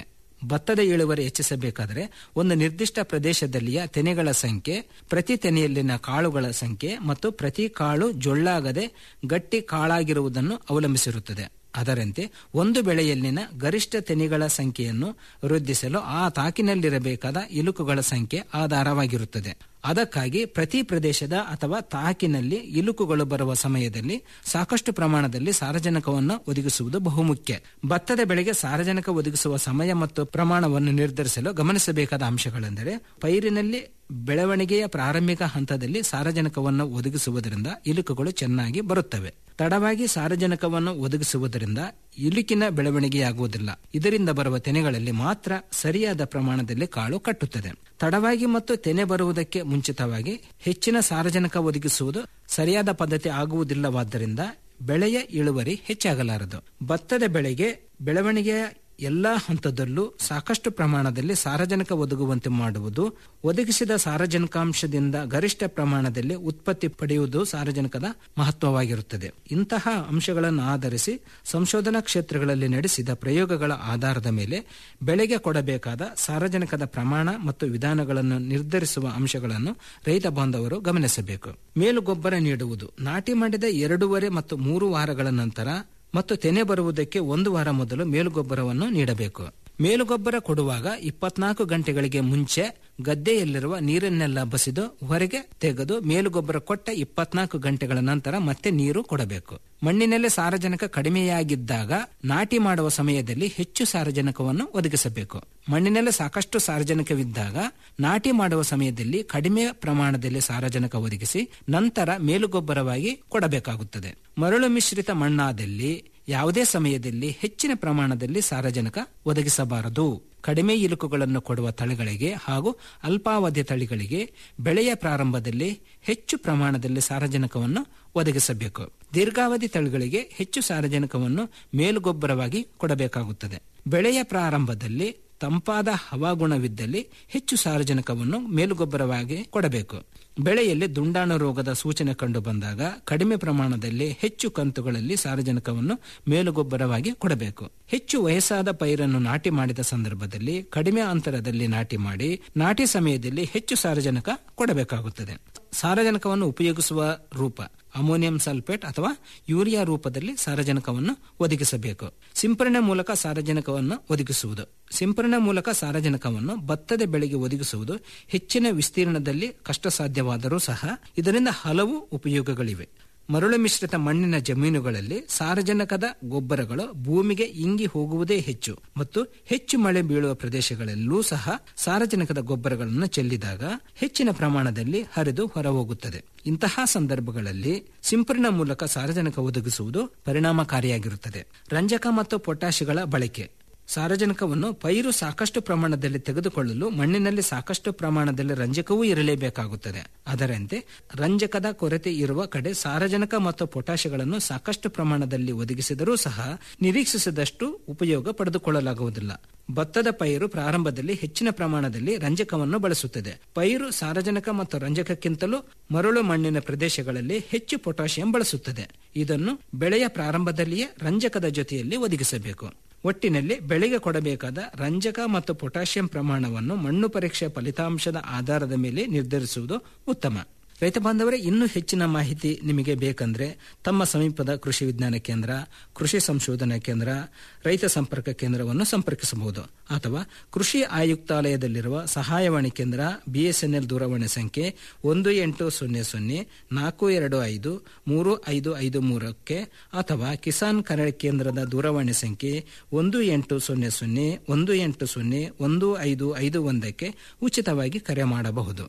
ಭತ್ತದ ಇಳುವರಿ ಹೆಚ್ಚಿಸಬೇಕಾದರೆ ಒಂದು ನಿರ್ದಿಷ್ಟ ಪ್ರದೇಶದಲ್ಲಿಯ ತೆನೆಗಳ ಸಂಖ್ಯೆ ಪ್ರತಿ ತೆನೆಯಲ್ಲಿನ ಕಾಳುಗಳ ಸಂಖ್ಯೆ ಮತ್ತು ಪ್ರತಿ ಕಾಳು ಜೊಳ್ಳಾಗದೆ ಗಟ್ಟಿ ಕಾಳಾಗಿರುವುದನ್ನು ಅವಲಂಬಿಸಿರುತ್ತದೆ ಅದರಂತೆ ಒಂದು ಬೆಳೆಯಲ್ಲಿನ ಗರಿಷ್ಠ ತೆನೆಗಳ ಸಂಖ್ಯೆಯನ್ನು ವೃದ್ಧಿಸಲು ಆ ತಾಕಿನಲ್ಲಿರಬೇಕಾದ ಇಲುಕುಗಳ ಸಂಖ್ಯೆ ಆಧಾರವಾಗಿರುತ್ತದೆ ಅದಕ್ಕಾಗಿ ಪ್ರತಿ ಪ್ರದೇಶದ ಅಥವಾ ತಾಕಿನಲ್ಲಿ ಇಲುಕುಗಳು ಬರುವ ಸಮಯದಲ್ಲಿ ಸಾಕಷ್ಟು ಪ್ರಮಾಣದಲ್ಲಿ ಸಾರಜನಕವನ್ನು ಒದಗಿಸುವುದು ಬಹುಮುಖ್ಯ ಭತ್ತದ ಬೆಳೆಗೆ ಸಾರಜನಕ ಒದಗಿಸುವ ಸಮಯ ಮತ್ತು ಪ್ರಮಾಣವನ್ನು ನಿರ್ಧರಿಸಲು ಗಮನಿಸಬೇಕಾದ ಅಂಶಗಳೆಂದರೆ ಪೈರಿನಲ್ಲಿ ಬೆಳವಣಿಗೆಯ ಪ್ರಾರಂಭಿಕ ಹಂತದಲ್ಲಿ ಸಾರಜನಕವನ್ನು ಒದಗಿಸುವುದರಿಂದ ಇಲುಕುಗಳು ಚೆನ್ನಾಗಿ ಬರುತ್ತವೆ ತಡವಾಗಿ ಸಾರಜನಕವನ್ನು ಒದಗಿಸುವುದರಿಂದ ಇಲುಕಿನ ಬೆಳವಣಿಗೆಯಾಗುವುದಿಲ್ಲ ಇದರಿಂದ ಬರುವ ತೆನೆಗಳಲ್ಲಿ ಮಾತ್ರ ಸರಿಯಾದ ಪ್ರಮಾಣದಲ್ಲಿ ಕಾಳು ಕಟ್ಟುತ್ತದೆ ತಡವಾಗಿ ಮತ್ತು ತೆನೆ ಬರುವುದಕ್ಕೆ ಮುಂಚಿತವಾಗಿ ಹೆಚ್ಚಿನ ಸಾರಜನಕ ಒದಗಿಸುವುದು ಸರಿಯಾದ ಪದ್ಧತಿ ಆಗುವುದಿಲ್ಲವಾದ್ದರಿಂದ ಬೆಳೆಯ ಇಳುವರಿ ಹೆಚ್ಚಾಗಲಾರದು ಭತ್ತದ ಬೆಳೆಗೆ ಬೆಳವಣಿಗೆಯ ಎಲ್ಲಾ ಹಂತದಲ್ಲೂ ಸಾಕಷ್ಟು ಪ್ರಮಾಣದಲ್ಲಿ ಸಾರಜನಕ ಒದಗುವಂತೆ ಮಾಡುವುದು ಒದಗಿಸಿದ ಸಾರಜನಕಾಂಶದಿಂದ ಗರಿಷ್ಠ ಪ್ರಮಾಣದಲ್ಲಿ ಉತ್ಪತ್ತಿ ಪಡೆಯುವುದು ಸಾರಜನಕದ ಮಹತ್ವವಾಗಿರುತ್ತದೆ ಇಂತಹ ಅಂಶಗಳನ್ನು ಆಧರಿಸಿ ಸಂಶೋಧನಾ ಕ್ಷೇತ್ರಗಳಲ್ಲಿ ನಡೆಸಿದ ಪ್ರಯೋಗಗಳ ಆಧಾರದ ಮೇಲೆ ಬೆಳೆಗೆ ಕೊಡಬೇಕಾದ ಸಾರಜನಕದ ಪ್ರಮಾಣ ಮತ್ತು ವಿಧಾನಗಳನ್ನು ನಿರ್ಧರಿಸುವ ಅಂಶಗಳನ್ನು ರೈತ ಬಾಂಧವರು ಗಮನಿಸಬೇಕು ಮೇಲುಗೊಬ್ಬರ ನೀಡುವುದು ನಾಟಿ ಮಾಡಿದ ಎರಡೂವರೆ ಮತ್ತು ಮೂರು ವಾರಗಳ ನಂತರ ಮತ್ತು ತೆನೆ ಬರುವುದಕ್ಕೆ ಒಂದು ವಾರ ಮೊದಲು ಮೇಲುಗೊಬ್ಬರವನ್ನು ನೀಡಬೇಕು ಮೇಲುಗೊಬ್ಬರ ಕೊಡುವಾಗ ಇಪ್ಪತ್ನಾಲ್ಕು ಗಂಟೆಗಳಿಗೆ ಮುಂಚೆ ಗದ್ದೆಯಲ್ಲಿರುವ ನೀರನ್ನೆಲ್ಲ ಬಸಿದು ಹೊರಗೆ ತೆಗೆದು ಮೇಲುಗೊಬ್ಬರ ಕೊಟ್ಟ ಇಪ್ಪತ್ನಾಲ್ಕು ಗಂಟೆಗಳ ನಂತರ ಮತ್ತೆ ನೀರು ಕೊಡಬೇಕು ಮಣ್ಣಿನಲ್ಲಿ ಸಾರಜನಕ ಕಡಿಮೆಯಾಗಿದ್ದಾಗ ನಾಟಿ ಮಾಡುವ ಸಮಯದಲ್ಲಿ ಹೆಚ್ಚು ಸಾರಜನಕವನ್ನು ಒದಗಿಸಬೇಕು ಮಣ್ಣಿನಲ್ಲಿ ಸಾಕಷ್ಟು ಸಾರಜನಕವಿದ್ದಾಗ ನಾಟಿ ಮಾಡುವ ಸಮಯದಲ್ಲಿ ಕಡಿಮೆ ಪ್ರಮಾಣದಲ್ಲಿ ಸಾರಜನಕ ಒದಗಿಸಿ ನಂತರ ಮೇಲುಗೊಬ್ಬರವಾಗಿ ಕೊಡಬೇಕಾಗುತ್ತದೆ ಮರಳು ಮಿಶ್ರಿತ ಮಣ್ಣಾದಲ್ಲಿ ಯಾವುದೇ ಸಮಯದಲ್ಲಿ ಹೆಚ್ಚಿನ ಪ್ರಮಾಣದಲ್ಲಿ ಸಾರಜನಕ ಒದಗಿಸಬಾರದು ಕಡಿಮೆ ಇಲುಕುಗಳನ್ನು ಕೊಡುವ ತಳಿಗಳಿಗೆ ಹಾಗೂ ಅಲ್ಪಾವಧಿ ತಳಿಗಳಿಗೆ ಬೆಳೆಯ ಪ್ರಾರಂಭದಲ್ಲಿ ಹೆಚ್ಚು ಪ್ರಮಾಣದಲ್ಲಿ ಸಾರಜನಕವನ್ನು ಒದಗಿಸಬೇಕು ದೀರ್ಘಾವಧಿ ತಳಿಗಳಿಗೆ ಹೆಚ್ಚು ಸಾರಜನಕವನ್ನು ಮೇಲುಗೊಬ್ಬರವಾಗಿ ಕೊಡಬೇಕಾಗುತ್ತದೆ ಬೆಳೆಯ ಪ್ರಾರಂಭದಲ್ಲಿ ತಂಪಾದ ಹವಾಗುಣವಿದ್ದಲ್ಲಿ ಹೆಚ್ಚು ಸಾರಜನಕವನ್ನು ಮೇಲುಗೊಬ್ಬರವಾಗಿ ಕೊಡಬೇಕು ಬೆಳೆಯಲ್ಲಿ ದುಂಡಾಣು ರೋಗದ ಸೂಚನೆ ಕಂಡು ಬಂದಾಗ ಕಡಿಮೆ ಪ್ರಮಾಣದಲ್ಲಿ ಹೆಚ್ಚು ಕಂತುಗಳಲ್ಲಿ ಸಾರಜನಕವನ್ನು ಮೇಲುಗೊಬ್ಬರವಾಗಿ ಕೊಡಬೇಕು ಹೆಚ್ಚು ವಯಸ್ಸಾದ ಪೈರನ್ನು ನಾಟಿ ಮಾಡಿದ ಸಂದರ್ಭದಲ್ಲಿ ಕಡಿಮೆ ಅಂತರದಲ್ಲಿ ನಾಟಿ ಮಾಡಿ ನಾಟಿ ಸಮಯದಲ್ಲಿ ಹೆಚ್ಚು ಸಾರಜನಕ ಕೊಡಬೇಕಾಗುತ್ತದೆ ಸಾರಜನಕವನ್ನು ಉಪಯೋಗಿಸುವ ರೂಪ ಅಮೋನಿಯಂ ಸಲ್ಫೇಟ್ ಅಥವಾ ಯೂರಿಯಾ ರೂಪದಲ್ಲಿ ಸಾರಜನಕವನ್ನು ಒದಗಿಸಬೇಕು ಸಿಂಪರಣೆ ಮೂಲಕ ಸಾರಜನಕವನ್ನು ಒದಗಿಸುವುದು ಸಿಂಪರಣೆ ಮೂಲಕ ಸಾರಜನಕವನ್ನು ಭತ್ತದ ಬೆಳೆಗೆ ಒದಗಿಸುವುದು ಹೆಚ್ಚಿನ ವಿಸ್ತೀರ್ಣದಲ್ಲಿ ಕಷ್ಟ ಸಾಧ್ಯವಾದರೂ ಸಹ ಇದರಿಂದ ಹಲವು ಉಪಯೋಗಗಳಿವೆ ಮರಳು ಮಿಶ್ರಿತ ಮಣ್ಣಿನ ಜಮೀನುಗಳಲ್ಲಿ ಸಾರಜನಕದ ಗೊಬ್ಬರಗಳು ಭೂಮಿಗೆ ಇಂಗಿ ಹೋಗುವುದೇ ಹೆಚ್ಚು ಮತ್ತು ಹೆಚ್ಚು ಮಳೆ ಬೀಳುವ ಪ್ರದೇಶಗಳಲ್ಲೂ ಸಹ ಸಾರಜನಕದ ಗೊಬ್ಬರಗಳನ್ನು ಚೆಲ್ಲಿದಾಗ ಹೆಚ್ಚಿನ ಪ್ರಮಾಣದಲ್ಲಿ ಹರಿದು ಹೊರಹೋಗುತ್ತದೆ ಇಂತಹ ಸಂದರ್ಭಗಳಲ್ಲಿ ಸಿಂಪರಣೆ ಮೂಲಕ ಸಾರಜನಕ ಒದಗಿಸುವುದು ಪರಿಣಾಮಕಾರಿಯಾಗಿರುತ್ತದೆ ರಂಜಕ ಮತ್ತು ಪೊಟ್ಯಾಷಿಗಳ ಬಳಕೆ ಸಾರಜನಕವನ್ನು ಪೈರು ಸಾಕಷ್ಟು ಪ್ರಮಾಣದಲ್ಲಿ ತೆಗೆದುಕೊಳ್ಳಲು ಮಣ್ಣಿನಲ್ಲಿ ಸಾಕಷ್ಟು ಪ್ರಮಾಣದಲ್ಲಿ ರಂಜಕವೂ ಇರಲೇಬೇಕಾಗುತ್ತದೆ ಅದರಂತೆ ರಂಜಕದ ಕೊರತೆ ಇರುವ ಕಡೆ ಸಾರಜನಕ ಮತ್ತು ಪೊಟ್ಯಾಷಿಗಳನ್ನು ಸಾಕಷ್ಟು ಪ್ರಮಾಣದಲ್ಲಿ ಒದಗಿಸಿದರೂ ಸಹ ನಿರೀಕ್ಷಿಸಿದಷ್ಟು ಉಪಯೋಗ ಪಡೆದುಕೊಳ್ಳಲಾಗುವುದಿಲ್ಲ ಭತ್ತದ ಪೈರು ಪ್ರಾರಂಭದಲ್ಲಿ ಹೆಚ್ಚಿನ ಪ್ರಮಾಣದಲ್ಲಿ ರಂಜಕವನ್ನು ಬಳಸುತ್ತದೆ ಪೈರು ಸಾರಜನಕ ಮತ್ತು ರಂಜಕಕ್ಕಿಂತಲೂ ಮರಳು ಮಣ್ಣಿನ ಪ್ರದೇಶಗಳಲ್ಲಿ ಹೆಚ್ಚು ಪೊಟ್ಯಾಷಿಯಂ ಬಳಸುತ್ತದೆ ಇದನ್ನು ಬೆಳೆಯ ಪ್ರಾರಂಭದಲ್ಲಿಯೇ ರಂಜಕದ ಜೊತೆಯಲ್ಲಿ ಒದಗಿಸಬೇಕು ಒಟ್ಟಿನಲ್ಲಿ ಬೆಳೆಗೆ ಕೊಡಬೇಕಾದ ರಂಜಕ ಮತ್ತು ಪೊಟ್ಯಾಷಿಯಂ ಪ್ರಮಾಣವನ್ನು ಮಣ್ಣು ಪರೀಕ್ಷೆ ಫಲಿತಾಂಶದ ಆಧಾರದ ಮೇಲೆ ನಿರ್ಧರಿಸುವುದು ಉತ್ತಮ ರೈತ ಬಾಂಧವರೇ ಇನ್ನೂ ಹೆಚ್ಚಿನ ಮಾಹಿತಿ ನಿಮಗೆ ಬೇಕಂದ್ರೆ ತಮ್ಮ ಸಮೀಪದ ಕೃಷಿ ವಿಜ್ಞಾನ ಕೇಂದ್ರ ಕೃಷಿ ಸಂಶೋಧನಾ ಕೇಂದ್ರ ರೈತ ಸಂಪರ್ಕ ಕೇಂದ್ರವನ್ನು ಸಂಪರ್ಕಿಸಬಹುದು ಅಥವಾ ಕೃಷಿ ಆಯುಕ್ತಾಲಯದಲ್ಲಿರುವ ಸಹಾಯವಾಣಿ ಕೇಂದ್ರ ಬಿಎಸ್ಎನ್ಎಲ್ ದೂರವಾಣಿ ಸಂಖ್ಯೆ ಒಂದು ಎಂಟು ಸೊನ್ನೆ ಸೊನ್ನೆ ನಾಲ್ಕು ಎರಡು ಐದು ಮೂರು ಐದು ಐದು ಮೂರಕ್ಕೆ ಅಥವಾ ಕಿಸಾನ್ ಕರೆ ಕೇಂದ್ರದ ದೂರವಾಣಿ ಸಂಖ್ಯೆ ಒಂದು ಎಂಟು ಸೊನ್ನೆ ಸೊನ್ನೆ ಒಂದು ಎಂಟು ಸೊನ್ನೆ ಒಂದು ಐದು ಐದು ಒಂದಕ್ಕೆ ಉಚಿತವಾಗಿ ಕರೆ ಮಾಡಬಹುದು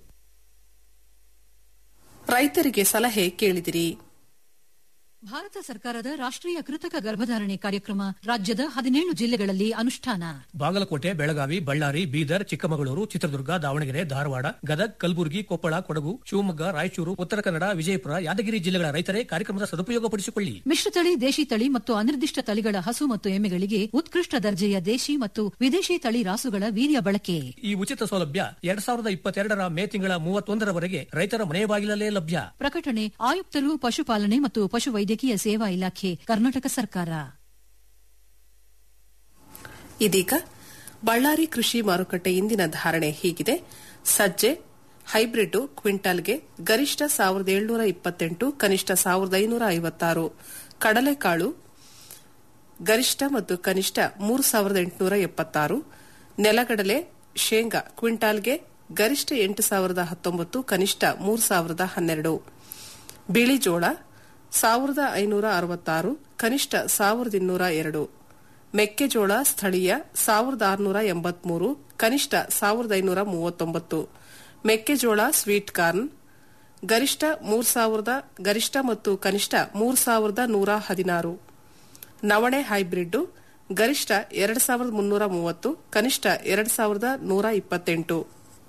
ರೈತರಿಗೆ ಸಲಹೆ ಕೇಳಿದಿರಿ ಭಾರತ ಸರ್ಕಾರದ ರಾಷ್ಟ್ರೀಯ ಕೃತಕ ಗರ್ಭಧಾರಣೆ ಕಾರ್ಯಕ್ರಮ ರಾಜ್ಯದ ಹದಿನೇಳು ಜಿಲ್ಲೆಗಳಲ್ಲಿ ಅನುಷ್ಠಾನ ಬಾಗಲಕೋಟೆ ಬೆಳಗಾವಿ ಬಳ್ಳಾರಿ ಬೀದರ್ ಚಿಕ್ಕಮಗಳೂರು ಚಿತ್ರದುರ್ಗ ದಾವಣಗೆರೆ ಧಾರವಾಡ ಗದಗ್ ಕಲಬುರಗಿ ಕೊಪ್ಪಳ ಕೊಡಗು ಶಿವಮೊಗ್ಗ ರಾಯಚೂರು ಉತ್ತರ ಕನ್ನಡ ವಿಜಯಪುರ ಯಾದಗಿರಿ ಜಿಲ್ಲೆಗಳ ರೈತರೇ ಕಾರ್ಯಕ್ರಮದ ಸದುಪಯೋಗಪಡಿಸಿಕೊಳ್ಳಿ ಮಿಶ್ರತಳಿ ದೇಶಿ ತಳಿ ಮತ್ತು ಅನಿರ್ದಿಷ್ಟ ತಳಿಗಳ ಹಸು ಮತ್ತು ಎಮ್ಮೆಗಳಿಗೆ ಉತ್ಕೃಷ್ಟ ದರ್ಜೆಯ ದೇಶಿ ಮತ್ತು ವಿದೇಶಿ ತಳಿ ರಾಸುಗಳ ವೀರ್ಯ ಬಳಕೆ ಈ ಉಚಿತ ಸೌಲಭ್ಯ ಎರಡ್ ಸಾವಿರದ ಇಪ್ಪತ್ತೆರಡರ ಮೇ ತಿಂಗಳ ಮೂವತ್ತೊಂದರವರೆಗೆ ರೈತರ ಮನೆ ಬಾಗಿಲಲ್ಲೇ ಲಭ್ಯ ಪ್ರಕಟಣೆ ಆಯುಕ್ತರು ಪಶುಪಾಲನೆ ಮತ್ತು ಪಶುವೈದ್ಯಕೀಯ ಸೇವಾ ಇಲಾಖೆ ಕರ್ನಾಟಕ ಸರ್ಕಾರ ಇದೀಗ ಬಳ್ಳಾರಿ ಕೃಷಿ ಮಾರುಕಟ್ಟೆ ಇಂದಿನ ಧಾರಣೆ ಹೀಗಿದೆ ಸಜ್ಜೆ ಹೈಬ್ರಿಡ್ ಕ್ವಿಂಟಾಲ್ಗೆ ಗರಿಷ್ಠ ಸಾವಿರದ ಏಳ್ನೂರ ಇಪ್ಪತ್ತೆಂಟು ಕನಿಷ್ಠ ಸಾವಿರದ ಐನೂರ ಐವತ್ತಾರು ಕಡಲೆಕಾಳು ಗರಿಷ್ಠ ಮತ್ತು ಕನಿಷ್ಠ ಮೂರು ಸಾವಿರದ ಎಂಟುನೂರ ಎಪ್ಪತ್ತಾರು ನೆಲಗಡಲೆ ಶೇಂಗಾ ಕ್ವಿಂಟಾಲ್ಗೆ ಗರಿಷ್ಠ ಎಂಟು ಸಾವಿರದ ಹತ್ತೊಂಬತ್ತು ಕನಿಷ್ಠ ಮೂರು ಸಾವಿರದ ಹನ್ನೆರಡು ಬಿಳಿ ಜೋಳ ಸಾವಿರದ ಐನೂರ ಅರವತ್ತಾರು ಕನಿಷ್ಠ ಸಾವಿರದ ಇನ್ನೂರ ಎರಡು ಮೆಕ್ಕೆಜೋಳ ಸ್ಥಳೀಯ ಸಾವಿರದ ಆರುನೂರ ಎಂಬತ್ಮೂರು ಕನಿಷ್ಠ ಸಾವಿರದ ಐನೂರ ಮೂವತ್ತೊಂಬತ್ತು ಮೆಕ್ಕೆಜೋಳ ಸ್ವೀಟ್ ಕಾರ್ನ್ ಗರಿಷ್ಠ ಮೂರು ಸಾವಿರದ ಗರಿಷ್ಠ ಮತ್ತು ಕನಿಷ್ಠ ಮೂರು ಸಾವಿರದ ನೂರ ಹದಿನಾರು ನವಣೆ ಹೈಬ್ರಿಡ್ ಗರಿಷ್ಠ ಎರಡು ಸಾವಿರದ ಮುನ್ನೂರ ಮೂವತ್ತು ಕನಿಷ್ಠ ಎರಡು ಸಾವಿರದ ನೂರ ಇಪ್ಪತ್ತೆಂಟು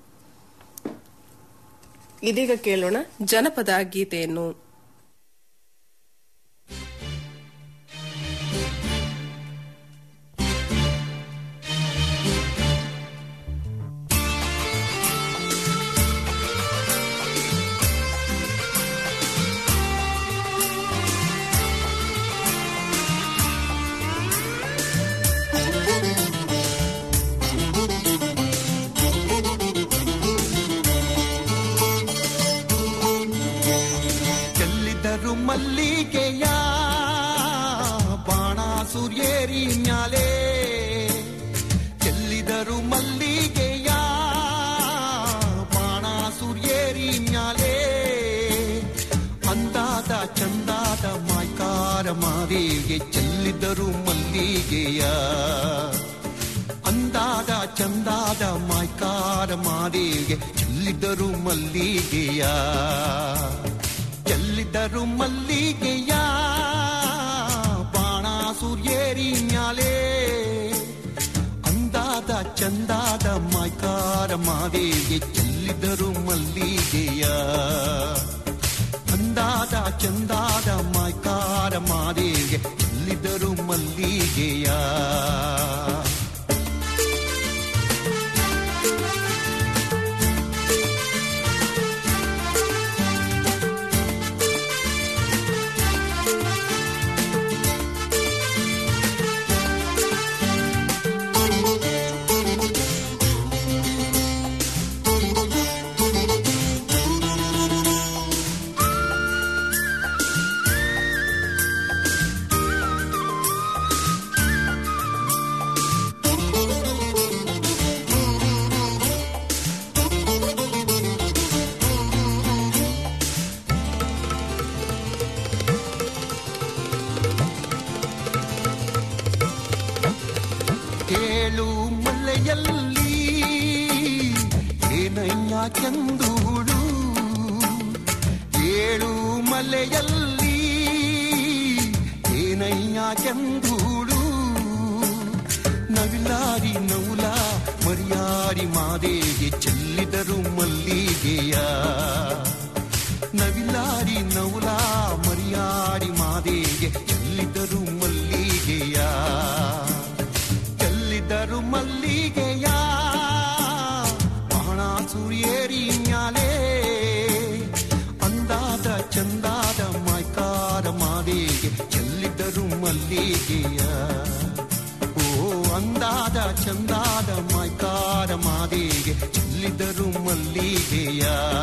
ಇದೀಗ ಕೇಳೋಣ ಜನಪದ ಗೀತೆಯನ್ನು ಚೆಲ್ಲಿದರು ಮಲ್ಲಿಗೆಯ ಬಾಣ ಸೂರ್ಯೇರಿ ಮ್ಯಾಲೆ ಚೆಲ್ಲಿದರು ಮಲ್ಲಿಗೆಯ ಬಾಣ ಸೂರ್ಯೇರಿ ಮ್ಯಾಲೆ ಅಂದಾದ ಚಂದಾದ ಮಾಯ್ಕಾರ ಮಾದೇವಿಗೆ ಚೆಲ್ಲಿದರು ಮಲ್ಲಿಗೆಯ ಅಂದಾದ ಚಂದಾದ ಮಾಯ್ಕಾರ ಮಾದೇವಿಗೆ ಚೆಲ್ಲಿದರು ಮಲ್ಲಿಗೆಯ ಚೆಲ್ಲಿದರು ಮಲ್ಲಿಗೆಯ ಬಾಣ ಸೂರ್ಯೇರಿ ಮ್ಯಾಲೆ ಅಂದಾದ ಚಂದಾದ ಮಾಯ್ಕಾರ ಮಾದೇವಿಗೆ ಚೆಲ್ಲಿದರು ಮಲ್ಲಿಗೆಯ ಅಂದಾದ ಚಂದಾದ ಮಾಯ್ಕಾರ ಮಾದೇವಿಗೆ ಚೆಲ್ಲಿದರು ಮಲ್ಲಿಗೆಯ ಕೇಳು ಮಲ್ಲೆಯಲ್ಲಿ ಏನಯ್ಯ ಚಂದೂಳು ಏಳು ಮಲೆಯಲ್ಲಿ ಏನಯ್ಯ ಚಂದೂಳು ನವಿಲಾರಿ ನೌಲ ಮರಿಯಾರಿ ಮಾದೇಗೆ ಚೆಲ್ಲಿದರು ಮಲ್ಲಿಗೆಯ ನವಿಲಾರಿ ನೌಲ ಮರಿಯಾರಿ ಮಾದೇಗೆ ಚೆಲ್ಲಿದರು ಮಲ್ಲಿಗೆಯ ಚೆಲ್ಲಿದರು ಮಲ್ಲಿಗೆಯ ಬಾಣ ಸೂರ್ಯೇರಿ ಮ್ಯಾಲೆ ಅಂದಾದ ಚಂದಾದ ಮಾಯ್ಕಾರ ಮಾದೇಗೆ ಚೆಲ್ಲಿದರು ಮಲ್ಲಿಗೆಯ ಓ ಅಂದಾದ ಚಂದಾದ ಮಾಯ್ಕಾರ ಮಾದೇಗೆ ಚೆಲ್ಲಿದರು ಮಲ್ಲಿಗೆಯ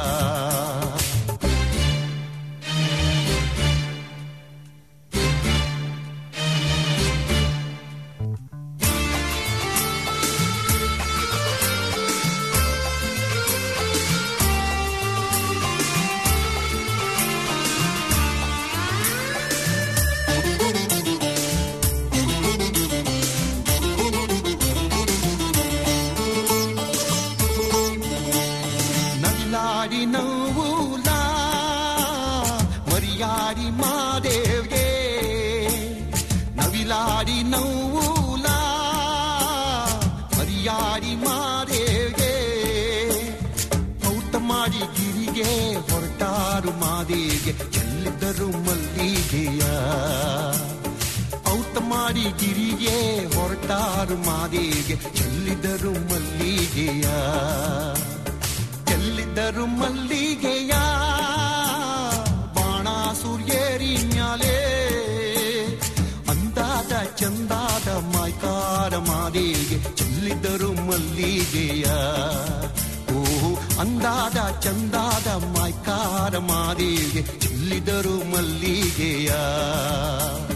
ನಲ್ಲಾಡಿ ನೋವುಲ ಮರಿಯಾಡಿ ಮಾದೇವ್ಗೆ ನವಿಲಾಡಿ ನೋವುಲ ಮರಿಯಾಡಿ ಮಾದೇವ್ಗೆ ಔಟ ಮಾಡಿ ಗಿರಿಗೆ ಹೊರಟಾರು ಮಾದೇವಿಗೆ ಚೆಲ್ಲಿದರು ಮಲ್ಲಿಗೆಯ ಔಟ ಮಾಡಿ ಗಿರಿಗೆ ಹೊರಟಾರು ಮಾದೇವಿಗೆ ಚೆಲ್ಲಿದರು ಮಲ್ಲಿಗೆಯ ಚೆಲ್ಲಿದರು ಮಲ್ಲಿಗೆಯ ಬಾಣ ಸೂರ್ಯೇರಿ ಮ್ಯಾಲೆ ಅಂದಾದ ಚಂದಾದ ಮಾಯ್ಕಾರ ಮಾದೇವಿಗೆ ಚೆಲ್ಲಿದರು ಮಲ್ಲಿಗೆಯ ಓ ಅಂದಾದ ಚಂದಾದ ಮಾಯ್ಕಾರ ಮಾದೇವಿಗೆ ಚೆಲ್ಲಿದರು ಮಲ್ಲಿಗೆಯ